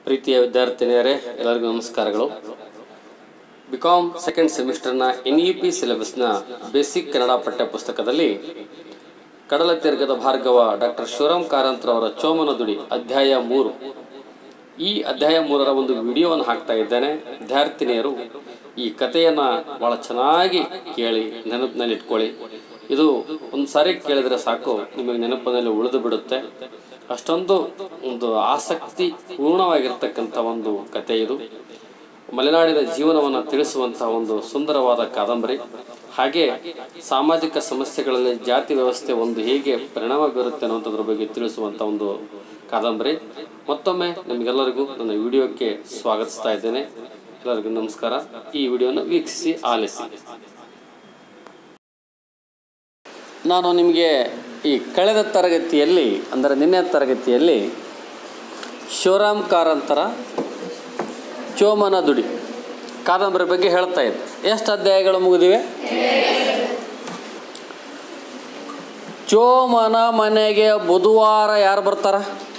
ಪ್ರೀತಿಯ ವಿದ್ಯಾರ್ಥಿನಿಯರೇ ಎಲ್ಲರಿಗೂ ನಮಸ್ಕಾರಗಳು ಬಿ ಕಾಮ್ ಸೆಕೆಂಡ್ ಸೆಮಿಸ್ಟರ್ನ ಎನ್ ಇ ಪಿ ಸಿಲೆಬಸ್ನ ಬೇಸಿಕ್ ಕನ್ನಡ ಪಠ್ಯ ಪುಸ್ತಕದಲ್ಲಿ ಕಡಲ ತೀರ್ಗದ ಭಾರ್ಗವ ಡಾಕ್ಟರ್ ಶಿವರಾಮ್ ಕಾರಂತ್ರವರ ಚೋಮನ ದುಡಿ ಅಧ್ಯಾಯ ಮೂರು ಈ ಅಧ್ಯಾಯ ಮೂರರ ಒಂದು ವಿಡಿಯೋವನ್ನು ಹಾಕ್ತಾ ಇದ್ದೇನೆ ವಿದ್ಯಾರ್ಥಿನಿಯರು ಈ ಕಥೆಯನ್ನು ಭಾಳ ಚೆನ್ನಾಗಿ ಕೇಳಿ ನೆನಪಿನಲ್ಲಿ ಇಟ್ಕೊಳ್ಳಿ ಇದು ಒಂದು ಸಾರಿ ಕೇಳಿದ್ರೆ ಸಾಕು ನಿಮಗೆ ನೆನಪಿನಲ್ಲಿ ಉಳಿದು ಬಿಡುತ್ತೆ ಅಷ್ಟೊಂದು ಒಂದು ಆಸಕ್ತಿ ಪೂರ್ಣವಾಗಿರ್ತಕ್ಕಂಥ ಒಂದು ಕಥೆ ಇದು ಮಲೆನಾಡಿನ ಜೀವನವನ್ನು ತಿಳಿಸುವಂತಹ ಒಂದು ಸುಂದರವಾದ ಕಾದಂಬರಿ ಹಾಗೆ ಸಾಮಾಜಿಕ ಸಮಸ್ಯೆಗಳಲ್ಲಿ ಜಾತಿ ವ್ಯವಸ್ಥೆ ಒಂದು ಹೇಗೆ ಪರಿಣಾಮ ಬೀರುತ್ತೆ ಅನ್ನೋಂಥದ್ರ ಬಗ್ಗೆ ತಿಳಿಸುವಂಥ ಒಂದು ಕಾದಂಬರಿ ಮತ್ತೊಮ್ಮೆ ನಿಮಗೆಲ್ಲರಿಗೂ ನನ್ನ ವಿಡಿಯೋಕ್ಕೆ ಸ್ವಾಗತಿಸ್ತಾ ಇದ್ದೇನೆ ಎಲ್ಲರಿಗೂ ನಮಸ್ಕಾರ ಈ ವಿಡಿಯೋನ ವೀಕ್ಷಿಸಿ ಆಲಿಸಿ ನಾನು ನಿಮಗೆ ಈ ಕಳೆದ ತರಗತಿಯಲ್ಲಿ ಅಂದರೆ ನಿನ್ನೆ ತರಗತಿಯಲ್ಲಿ ಶಿವರಾಮ್ ಕಾರಂತರ ಚೋಮನ ದುಡಿ ಕಾದಂಬರಿ ಬಗ್ಗೆ ಹೇಳ್ತಾ ಇದ್ದೆ ಎಷ್ಟು ಅಧ್ಯಾಯಗಳು ಮುಗಿದಿವೆ ಚೋಮನ ಮನೆಗೆ ಬುಧವಾರ ಯಾರು ಬರ್ತಾರ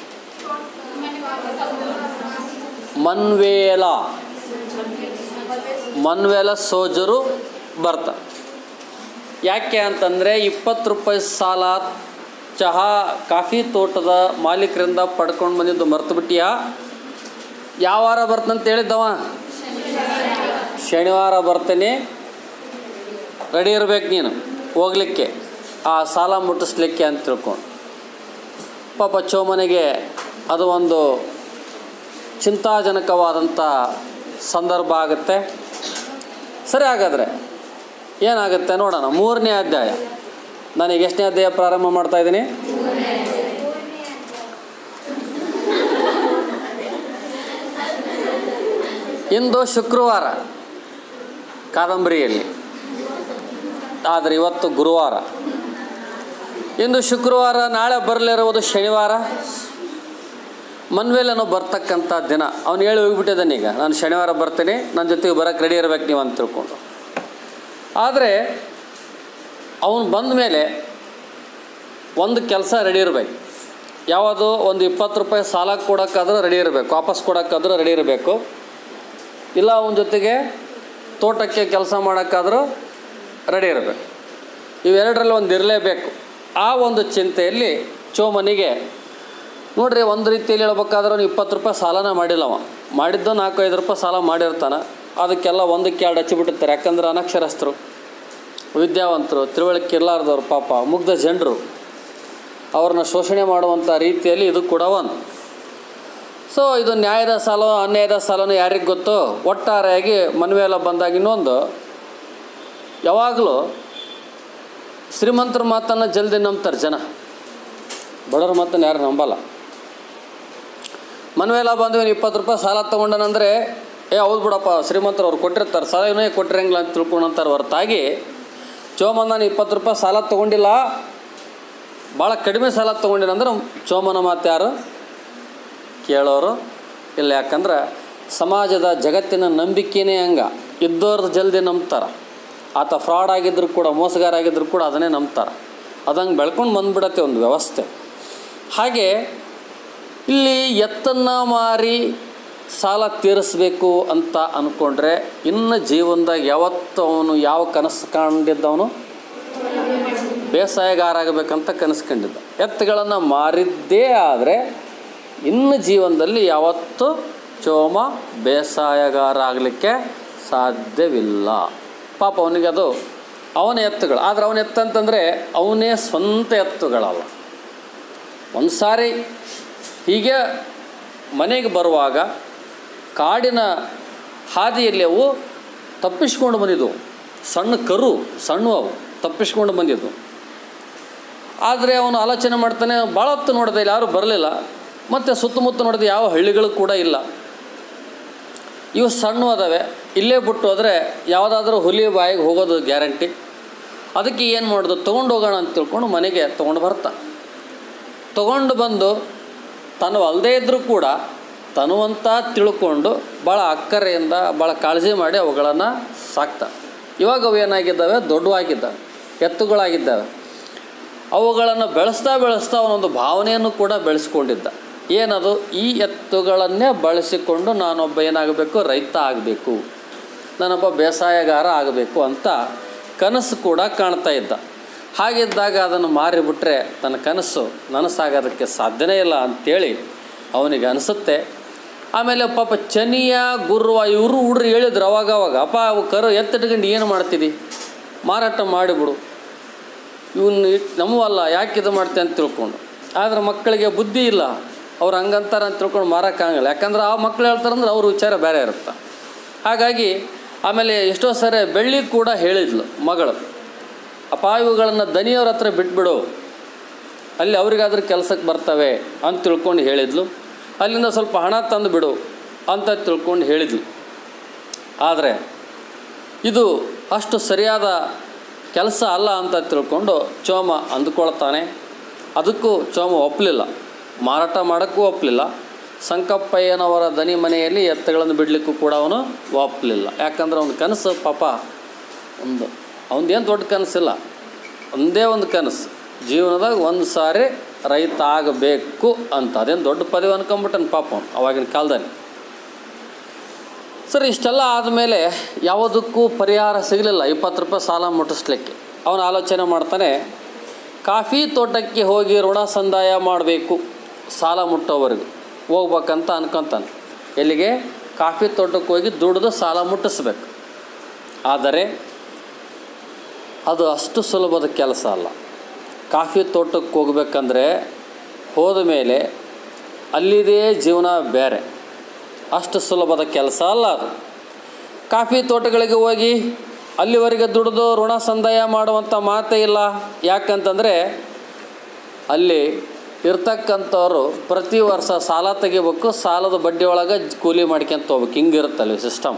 ಮನ್ವೇಲ ಮನ್ವೇಲ ಸೋಜರು ಬರ್ತಾರೆ ಯಾಕೆ ಅಂತಂದರೆ ಇಪ್ಪತ್ತು ರೂಪಾಯಿ ಸಾಲ ಚಹಾ ಕಾಫಿ ತೋಟದ ಮಾಲೀಕರಿಂದ ಪಡ್ಕೊಂಡು ಬಂದಿದ್ದು ಮರ್ತು ಬಿಟ್ಟಿಯಾ ಯಾವ ವಾರ ಬರ್ತಂತ ಹೇಳಿದ್ದವ ಶನಿವಾರ ಬರ್ತೇನೆ ರೆಡಿ ಇರ್ಬೇಕು ನೀನು ಹೋಗ್ಲಿಕ್ಕೆ ಆ ಸಾಲ ಮುಟ್ಟಿಸ್ಲಿಕ್ಕೆ ಅಂತ ತಿಳ್ಕೊಂಡು ಪಾಪ ಚೋಮನಿಗೆ ಅದು ಒಂದು ಚಿಂತಾಜನಕವಾದಂಥ ಸಂದರ್ಭ ಆಗುತ್ತೆ ಸರಿ ಹಾಗಾದರೆ ಏನಾಗುತ್ತೆ ನೋಡೋಣ ಮೂರನೇ ಅಧ್ಯಾಯ ನನಗೆ ಎಷ್ಟನೇ ಅಧ್ಯಾಯ ಪ್ರಾರಂಭ ಮಾಡ್ತಾ ಇದ್ದೀನಿ ಇಂದು ಶುಕ್ರವಾರ ಕಾದಂಬರಿಯಲ್ಲಿ ಆದರೆ ಇವತ್ತು ಗುರುವಾರ ಇಂದು ಶುಕ್ರವಾರ ನಾಳೆ ಬರಲಿರುವುದು ಶನಿವಾರ ಮನ್ವೇಲನು ಬರ್ತಕ್ಕಂಥ ದಿನ ಅವನು ಹೇಳಿ ಹೋಗ್ಬಿಟ್ಟಿದ್ದಾನೆ ಈಗ ನಾನು ಶನಿವಾರ ಬರ್ತೀನಿ ನನ್ನ ಜೊತೆಗೆ ಬರೋಕ್ಕೆ ರೆಡಿ ಇರ್ಬೇಕು ನೀವು ಅಂತ ತಿಳ್ಕೊಂಡು ಆದರೆ ಅವನು ಬಂದ ಮೇಲೆ ಒಂದು ಕೆಲಸ ರೆಡಿ ಇರಬೇಕು ಯಾವುದು ಒಂದು ಇಪ್ಪತ್ತು ರೂಪಾಯಿ ಸಾಲ ಕೊಡೋಕ್ಕಾದ್ರೂ ರೆಡಿ ಇರಬೇಕು ವಾಪಸ್ ಕೊಡೋಕ್ಕಾದ್ರೂ ರೆಡಿ ಇರಬೇಕು ಇಲ್ಲ ಅವನ ಜೊತೆಗೆ ತೋಟಕ್ಕೆ ಕೆಲಸ ಮಾಡೋಕ್ಕಾದ್ರೂ ರೆಡಿ ಇರಬೇಕು ಇವೆರಡರಲ್ಲಿ ಒಂದು ಇರಲೇಬೇಕು ಆ ಒಂದು ಚಿಂತೆಯಲ್ಲಿ ಚೋಮನಿಗೆ ನೋಡ್ರಿ ಒಂದು ರೀತಿಯಲ್ಲಿ ಹೇಳ್ಬೇಕಾದ್ರೆ ಅವ್ನು ಇಪ್ಪತ್ತು ರೂಪಾಯಿ ಸಾಲನ ಮಾಡಿಲ್ಲವ ಮಾಡಿದ್ದು ನಾಲ್ಕು ಐದು ರೂಪಾಯಿ ಸಾಲ ಮಾಡಿರ್ತಾನೆ ಅದಕ್ಕೆಲ್ಲ ಒಂದಕ್ಕೆ ಎರಡು ಹಚ್ಚಿಬಿಟ್ಟಿರ್ತಾರೆ ಯಾಕಂದ್ರೆ ಅನಕ್ಷರಸ್ಥರು ವಿದ್ಯಾವಂತರು ತಿಳುವಳಿಕೆ ಇರಲಾರ್ದವ್ರು ಪಾಪ ಮುಗ್ಧ ಜನರು ಅವ್ರನ್ನ ಶೋಷಣೆ ಮಾಡುವಂಥ ರೀತಿಯಲ್ಲಿ ಇದು ಕೂಡ ಒಂದು ಸೊ ಇದು ನ್ಯಾಯದ ಸಾಲ ಅನ್ಯಾಯದ ಸಾಲನೂ ಯಾರಿಗೆ ಗೊತ್ತು ಒಟ್ಟಾರೆಯಾಗಿ ಮನವಿ ಎಲ್ಲ ಬಂದಾಗ ಇನ್ನೊಂದು ಯಾವಾಗಲೂ ಶ್ರೀಮಂತರ ಮಾತನ್ನು ಜಲ್ದಿ ನಂಬ್ತಾರೆ ಜನ ಬಡವ್ರ ಮಾತನ್ನು ಯಾರು ನಂಬಲ್ಲ ಮನವೆಲ್ಲ ಬಂದು ಇವ್ನು ಇಪ್ಪತ್ತು ರೂಪಾಯಿ ಸಾಲ ತೊಗೊಂಡನಂದರೆ ಏ ಹೌದು ಬಿಡಪ್ಪ ಶ್ರೀಮಂತರು ಅವ್ರು ಕೊಟ್ಟಿರ್ತಾರೆ ಸಾಲ ಇವನೇ ಕೊಟ್ಟಿರಂಗಿಲ್ಲ ಅಂತ ತಿಳ್ಕೊಂಡಂತಾರೆ ಹೊರತಾಗಿ ಚೋಮನ ನಾನು ಇಪ್ಪತ್ತು ರೂಪಾಯಿ ಸಾಲ ತೊಗೊಂಡಿಲ್ಲ ಭಾಳ ಕಡಿಮೆ ಸಾಲ ತೊಗೊಂಡಿನಂದ್ರೆ ಚೋಮನ ಮಾತು ಯಾರು ಕೇಳೋರು ಇಲ್ಲ ಯಾಕಂದ್ರೆ ಸಮಾಜದ ಜಗತ್ತಿನ ನಂಬಿಕೆನೇ ಹಂಗೆ ಇದ್ದವ್ರದ್ದು ಜಲ್ದಿ ನಂಬ್ತಾರೆ ಆತ ಫ್ರಾಡ್ ಆಗಿದ್ರು ಕೂಡ ಮೋಸಗಾರ ಆಗಿದ್ರು ಕೂಡ ಅದನ್ನೇ ನಂಬ್ತಾರೆ ಅದಂಗೆ ಬೆಳ್ಕೊಂಡು ಬಂದ್ಬಿಡತ್ತೆ ಒಂದು ವ್ಯವಸ್ಥೆ ಹಾಗೆ ಇಲ್ಲಿ ಎತ್ತನ್ನು ಮಾರಿ ಸಾಲ ತೀರಿಸ್ಬೇಕು ಅಂತ ಅಂದ್ಕೊಂಡ್ರೆ ಇನ್ನು ಜೀವನದಾಗ ಯಾವತ್ತು ಅವನು ಯಾವ ಕನಸು ಕಂಡಿದ್ದವನು ಬೇಸಾಯಗಾರ ಆಗಬೇಕಂತ ಕನಸು ಕಂಡಿದ್ದ ಎತ್ತುಗಳನ್ನು ಮಾರಿದ್ದೇ ಆದರೆ ಇನ್ನು ಜೀವನದಲ್ಲಿ ಯಾವತ್ತೂ ಚೋಮ ಬೇಸಾಯಗಾರ ಆಗಲಿಕ್ಕೆ ಸಾಧ್ಯವಿಲ್ಲ ಪಾಪ ಅವನಿಗೆ ಅದು ಅವನ ಎತ್ತುಗಳು ಆದರೆ ಅವನ ಎತ್ತಂತಂದರೆ ಅವನೇ ಸ್ವಂತ ಎತ್ತುಗಳಲ್ಲ ಒಂದು ಸಾರಿ ಹೀಗೆ ಮನೆಗೆ ಬರುವಾಗ ಕಾಡಿನ ಹಾದಿಯಲ್ಲಿ ಅವು ತಪ್ಪಿಸ್ಕೊಂಡು ಬಂದಿದ್ದವು ಸಣ್ಣ ಕರು ಸಣ್ಣವು ತಪ್ಪಿಸ್ಕೊಂಡು ಬಂದಿದ್ದು ಆದರೆ ಅವನು ಆಲೋಚನೆ ಮಾಡ್ತಾನೆ ಭಾಳ ಹೊತ್ತು ನೋಡಿದೆ ಇಲ್ಲಿ ಯಾರೂ ಬರಲಿಲ್ಲ ಮತ್ತು ಸುತ್ತಮುತ್ತ ನೋಡಿದೆ ಯಾವ ಹಳ್ಳಿಗಳು ಕೂಡ ಇಲ್ಲ ಇವು ಸಣ್ಣ ಅದಾವೆ ಇಲ್ಲೇ ಬಿಟ್ಟು ಹೋದರೆ ಯಾವುದಾದ್ರೂ ಹುಲಿ ಬಾಯಿಗೆ ಹೋಗೋದು ಗ್ಯಾರಂಟಿ ಅದಕ್ಕೆ ಏನು ಮಾಡೋದು ತೊಗೊಂಡು ಹೋಗೋಣ ಅಂತ ತಿಳ್ಕೊಂಡು ಮನೆಗೆ ತೊಗೊಂಡು ಬರ್ತಾ ತೊಗೊಂಡು ಬಂದು ತನು ಅಲ್ಲದೇ ಇದ್ದರೂ ಕೂಡ ತನುವಂತ ತಿಳ್ಕೊಂಡು ಭಾಳ ಅಕ್ಕರೆಯಿಂದ ಭಾಳ ಕಾಳಜಿ ಮಾಡಿ ಅವುಗಳನ್ನು ಸಾಕ್ತ ಇವಾಗ ಅವು ಏನಾಗಿದ್ದಾವೆ ದೊಡ್ಡವಾಗಿದ್ದಾವೆ ಎತ್ತುಗಳಾಗಿದ್ದಾವೆ ಅವುಗಳನ್ನು ಬೆಳೆಸ್ತಾ ಬೆಳೆಸ್ತಾ ಅವನೊಂದು ಭಾವನೆಯನ್ನು ಕೂಡ ಬೆಳೆಸ್ಕೊಂಡಿದ್ದ ಏನದು ಈ ಎತ್ತುಗಳನ್ನೇ ಬಳಸಿಕೊಂಡು ನಾನೊಬ್ಬ ಏನಾಗಬೇಕು ರೈತ ಆಗಬೇಕು ನಾನೊಬ್ಬ ಬೇಸಾಯಗಾರ ಆಗಬೇಕು ಅಂತ ಕನಸು ಕೂಡ ಕಾಣ್ತಾ ಇದ್ದ ಹಾಗಿದ್ದಾಗ ಅದನ್ನು ಮಾರಿಬಿಟ್ರೆ ತನ್ನ ಕನಸು ನನಸಾಗೋದಕ್ಕೆ ಸಾಧ್ಯನೇ ಇಲ್ಲ ಅಂಥೇಳಿ ಅವನಿಗೆ ಅನಿಸುತ್ತೆ ಆಮೇಲೆ ಪಾಪ ಚನಿಯ ಗುರುವ ಇವರು ಹುಡ್ರು ಹೇಳಿದ್ರು ಅವಾಗ ಅವಾಗ ಅಪ್ಪ ಅವು ಕರು ಎತ್ತಿಟ್ಕೊಂಡು ಏನು ಮಾಡ್ತಿದ್ದಿ ಮಾರಾಟ ಮಾಡಿಬಿಡು ಇವನ್ನ ಇಟ್ ನಮ್ಮವಲ್ಲ ಯಾಕೆ ಇದು ಮಾಡ್ತೆ ಅಂತ ತಿಳ್ಕೊಂಡು ಆದರೆ ಮಕ್ಕಳಿಗೆ ಬುದ್ಧಿ ಇಲ್ಲ ಅವ್ರು ಹಂಗಂತಾರೆ ಅಂತ ತಿಳ್ಕೊಂಡು ಮಾರೋಕ್ಕಾಗಲ್ಲ ಯಾಕಂದ್ರೆ ಆ ಮಕ್ಳು ಹೇಳ್ತಾರಂದ್ರೆ ಅವ್ರ ವಿಚಾರ ಬೇರೆ ಇರುತ್ತೆ ಹಾಗಾಗಿ ಆಮೇಲೆ ಎಷ್ಟೋ ಸರಿ ಬೆಳ್ಳಿ ಕೂಡ ಹೇಳಿದ್ಲು ಮಗಳು ಅಪ್ಪ ಇವುಗಳನ್ನು ದನಿಯವ್ರ ಹತ್ರ ಬಿಟ್ಬಿಡು ಅಲ್ಲಿ ಅವ್ರಿಗಾದ್ರೂ ಕೆಲಸಕ್ಕೆ ಬರ್ತವೆ ಅಂತ ತಿಳ್ಕೊಂಡು ಹೇಳಿದ್ಲು ಅಲ್ಲಿಂದ ಸ್ವಲ್ಪ ಹಣ ತಂದು ಬಿಡು ಅಂತ ತಿಳ್ಕೊಂಡು ಹೇಳಿದ್ಲು ಆದರೆ ಇದು ಅಷ್ಟು ಸರಿಯಾದ ಕೆಲಸ ಅಲ್ಲ ಅಂತ ತಿಳ್ಕೊಂಡು ಚೋಮ ಅಂದುಕೊಳ್ತಾನೆ ಅದಕ್ಕೂ ಚೋಮ ಒಪ್ಪಲಿಲ್ಲ ಮಾರಾಟ ಮಾಡೋಕ್ಕೂ ಒಪ್ಪಲಿಲ್ಲ ಸಂಕಪ್ಪಯ್ಯನವರ ದನಿ ಮನೆಯಲ್ಲಿ ಎತ್ತುಗಳನ್ನು ಬಿಡಲಿಕ್ಕೂ ಕೂಡ ಅವನು ಒಪ್ಪಲಿಲ್ಲ ಯಾಕಂದ್ರೆ ಅವನ ಕನಸು ಪಾಪ ಒಂದು ಅವನದೇನು ದೊಡ್ಡ ಕನಸಿಲ್ಲ ಒಂದೇ ಒಂದು ಕನಸು ಜೀವನದಾಗ ಒಂದು ಸಾರಿ ರೈತ ಆಗಬೇಕು ಅಂತ ಅದೇನು ದೊಡ್ಡ ಪದವಿ ಅನ್ಕೊಂಬಿಟ್ಟನು ಪಾಪ ಅವ್ನು ಅವಾಗಿನ ಕಾಲದಲ್ಲಿ ಸರ್ ಇಷ್ಟೆಲ್ಲ ಆದಮೇಲೆ ಯಾವುದಕ್ಕೂ ಪರಿಹಾರ ಸಿಗಲಿಲ್ಲ ಇಪ್ಪತ್ತು ರೂಪಾಯಿ ಸಾಲ ಮುಟ್ಟಿಸ್ಲಿಕ್ಕೆ ಅವನು ಆಲೋಚನೆ ಮಾಡ್ತಾನೆ ಕಾಫಿ ತೋಟಕ್ಕೆ ಹೋಗಿ ಋಣ ಸಂದಾಯ ಮಾಡಬೇಕು ಸಾಲ ಮುಟ್ಟೋವರೆಗೂ ಹೋಗ್ಬೇಕಂತ ಅನ್ಕೊಂತಾನೆ ಎಲ್ಲಿಗೆ ಕಾಫಿ ತೋಟಕ್ಕೆ ಹೋಗಿ ದುಡಿದು ಸಾಲ ಮುಟ್ಟಿಸ್ಬೇಕು ಆದರೆ ಅದು ಅಷ್ಟು ಸುಲಭದ ಕೆಲಸ ಅಲ್ಲ ಕಾಫಿ ತೋಟಕ್ಕೆ ಹೋಗ್ಬೇಕಂದ್ರೆ ಹೋದ ಮೇಲೆ ಅಲ್ಲಿದೇ ಜೀವನ ಬೇರೆ ಅಷ್ಟು ಸುಲಭದ ಕೆಲಸ ಅಲ್ಲ ಅದು ಕಾಫಿ ತೋಟಗಳಿಗೆ ಹೋಗಿ ಅಲ್ಲಿವರೆಗೆ ದುಡಿದು ಋಣ ಸಂದಾಯ ಮಾಡುವಂಥ ಮಾತೇ ಇಲ್ಲ ಯಾಕಂತಂದರೆ ಅಲ್ಲಿ ಇರ್ತಕ್ಕಂಥವ್ರು ಪ್ರತಿ ವರ್ಷ ಸಾಲ ತೆಗಿಬೇಕು ಸಾಲದ ಬಡ್ಡಿ ಒಳಗೆ ಕೂಲಿ ಮಾಡ್ಕೊಂತ ಹೋಗ್ಬೇಕು ಹಿಂಗಿರುತ್ತಲ್ಲಿ ಸಿಸ್ಟಮ್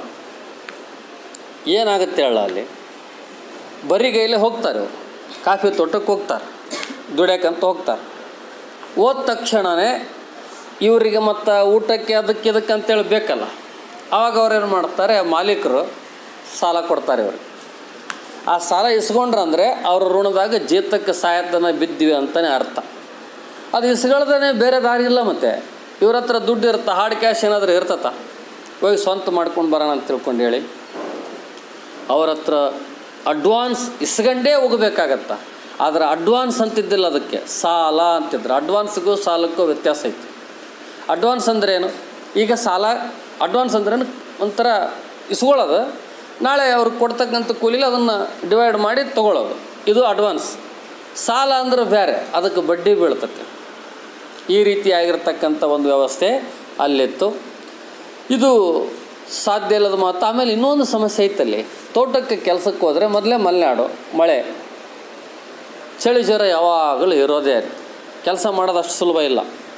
ಏನಾಗುತ್ತೆ ಹೇಳ ಅಲ್ಲಿ ಬರಿಗೈಲಿ ಹೋಗ್ತಾರೆ ಇವ್ರು ಕಾಫಿ ತೋಟಕ್ಕೆ ಹೋಗ್ತಾರೆ ದುಡ್ಯಾಕಂತ ಹೋಗ್ತಾರೆ ಹೋದ ತಕ್ಷಣವೇ ಇವರಿಗೆ ಮತ್ತು ಊಟಕ್ಕೆ ಅದಕ್ಕೆ ಇದಕ್ಕೆ ಅಂತೇಳಿ ಬೇಕಲ್ಲ ಆವಾಗ ಅವ್ರೇನು ಮಾಡ್ತಾರೆ ಮಾಲೀಕರು ಸಾಲ ಕೊಡ್ತಾರೆ ಇವ್ರಿಗೆ ಆ ಸಾಲ ಇಸ್ಕೊಂಡ್ರಂದ್ರೆ ಅವ್ರ ಋಣದಾಗ ಜೀತಕ್ಕೆ ಸಾಯತನ ಬಿದ್ದಿವಿ ಅಂತಲೇ ಅರ್ಥ ಅದು ಇಸ್ಕೊಳ್ದೇ ಬೇರೆ ದಾರಿ ಇಲ್ಲ ಮತ್ತು ಇವ್ರ ಹತ್ರ ದುಡ್ಡು ಇರುತ್ತೆ ಹಾರ್ಡ್ ಕ್ಯಾಶ್ ಏನಾದರೂ ಇರ್ತತ ಹೋಗಿ ಸ್ವಂತ ಮಾಡ್ಕೊಂಡು ಬರೋಣ ಅಂತ ತಿಳ್ಕೊಂಡು ಹೇಳಿ ಅವ್ರ ಹತ್ರ ಅಡ್ವಾನ್ಸ್ ಇಸ್ಕೊಂಡೇ ಹೋಗ್ಬೇಕಾಗತ್ತ ಆದರೆ ಅಡ್ವಾನ್ಸ್ ಅಂತಿದ್ದಿಲ್ಲ ಅದಕ್ಕೆ ಸಾಲ ಅಂತಿದ್ರು ಅಡ್ವಾನ್ಸ್ಗೂ ಸಾಲಕ್ಕೂ ವ್ಯತ್ಯಾಸ ಐತಿ ಅಡ್ವಾನ್ಸ್ ಅಂದ್ರೇನು ಈಗ ಸಾಲ ಅಡ್ವಾನ್ಸ್ ಅಂದ್ರೇನು ಒಂಥರ ಇಸ್ಕೊಳ್ಳೋದು ನಾಳೆ ಅವ್ರಿಗೆ ಕೊಡ್ತಕ್ಕಂಥ ಕೂಲಿಲಿ ಅದನ್ನು ಡಿವೈಡ್ ಮಾಡಿ ತೊಗೊಳ್ಳೋದು ಇದು ಅಡ್ವಾನ್ಸ್ ಸಾಲ ಅಂದ್ರೆ ಬೇರೆ ಅದಕ್ಕೆ ಬಡ್ಡಿ ಬೀಳ್ತತೆ ಈ ರೀತಿಯಾಗಿರ್ತಕ್ಕಂಥ ಒಂದು ವ್ಯವಸ್ಥೆ ಅಲ್ಲಿತ್ತು ಇದು ಸಾಧ್ಯ ಇಲ್ಲದ ಮಾತು ಆಮೇಲೆ ಇನ್ನೊಂದು ಸಮಸ್ಯೆ ಐತಲ್ಲಿ ತೋಟಕ್ಕೆ ಕೆಲಸಕ್ಕೆ ಹೋದರೆ ಮೊದಲೇ ಮಲೆನಾಡು ಮಳೆ ಚಳಿ ಜ್ವರ ಯಾವಾಗಲೂ ಇರೋದೇ ಕೆಲಸ ಮಾಡೋದು ಅಷ್ಟು ಸುಲಭ ಇಲ್ಲ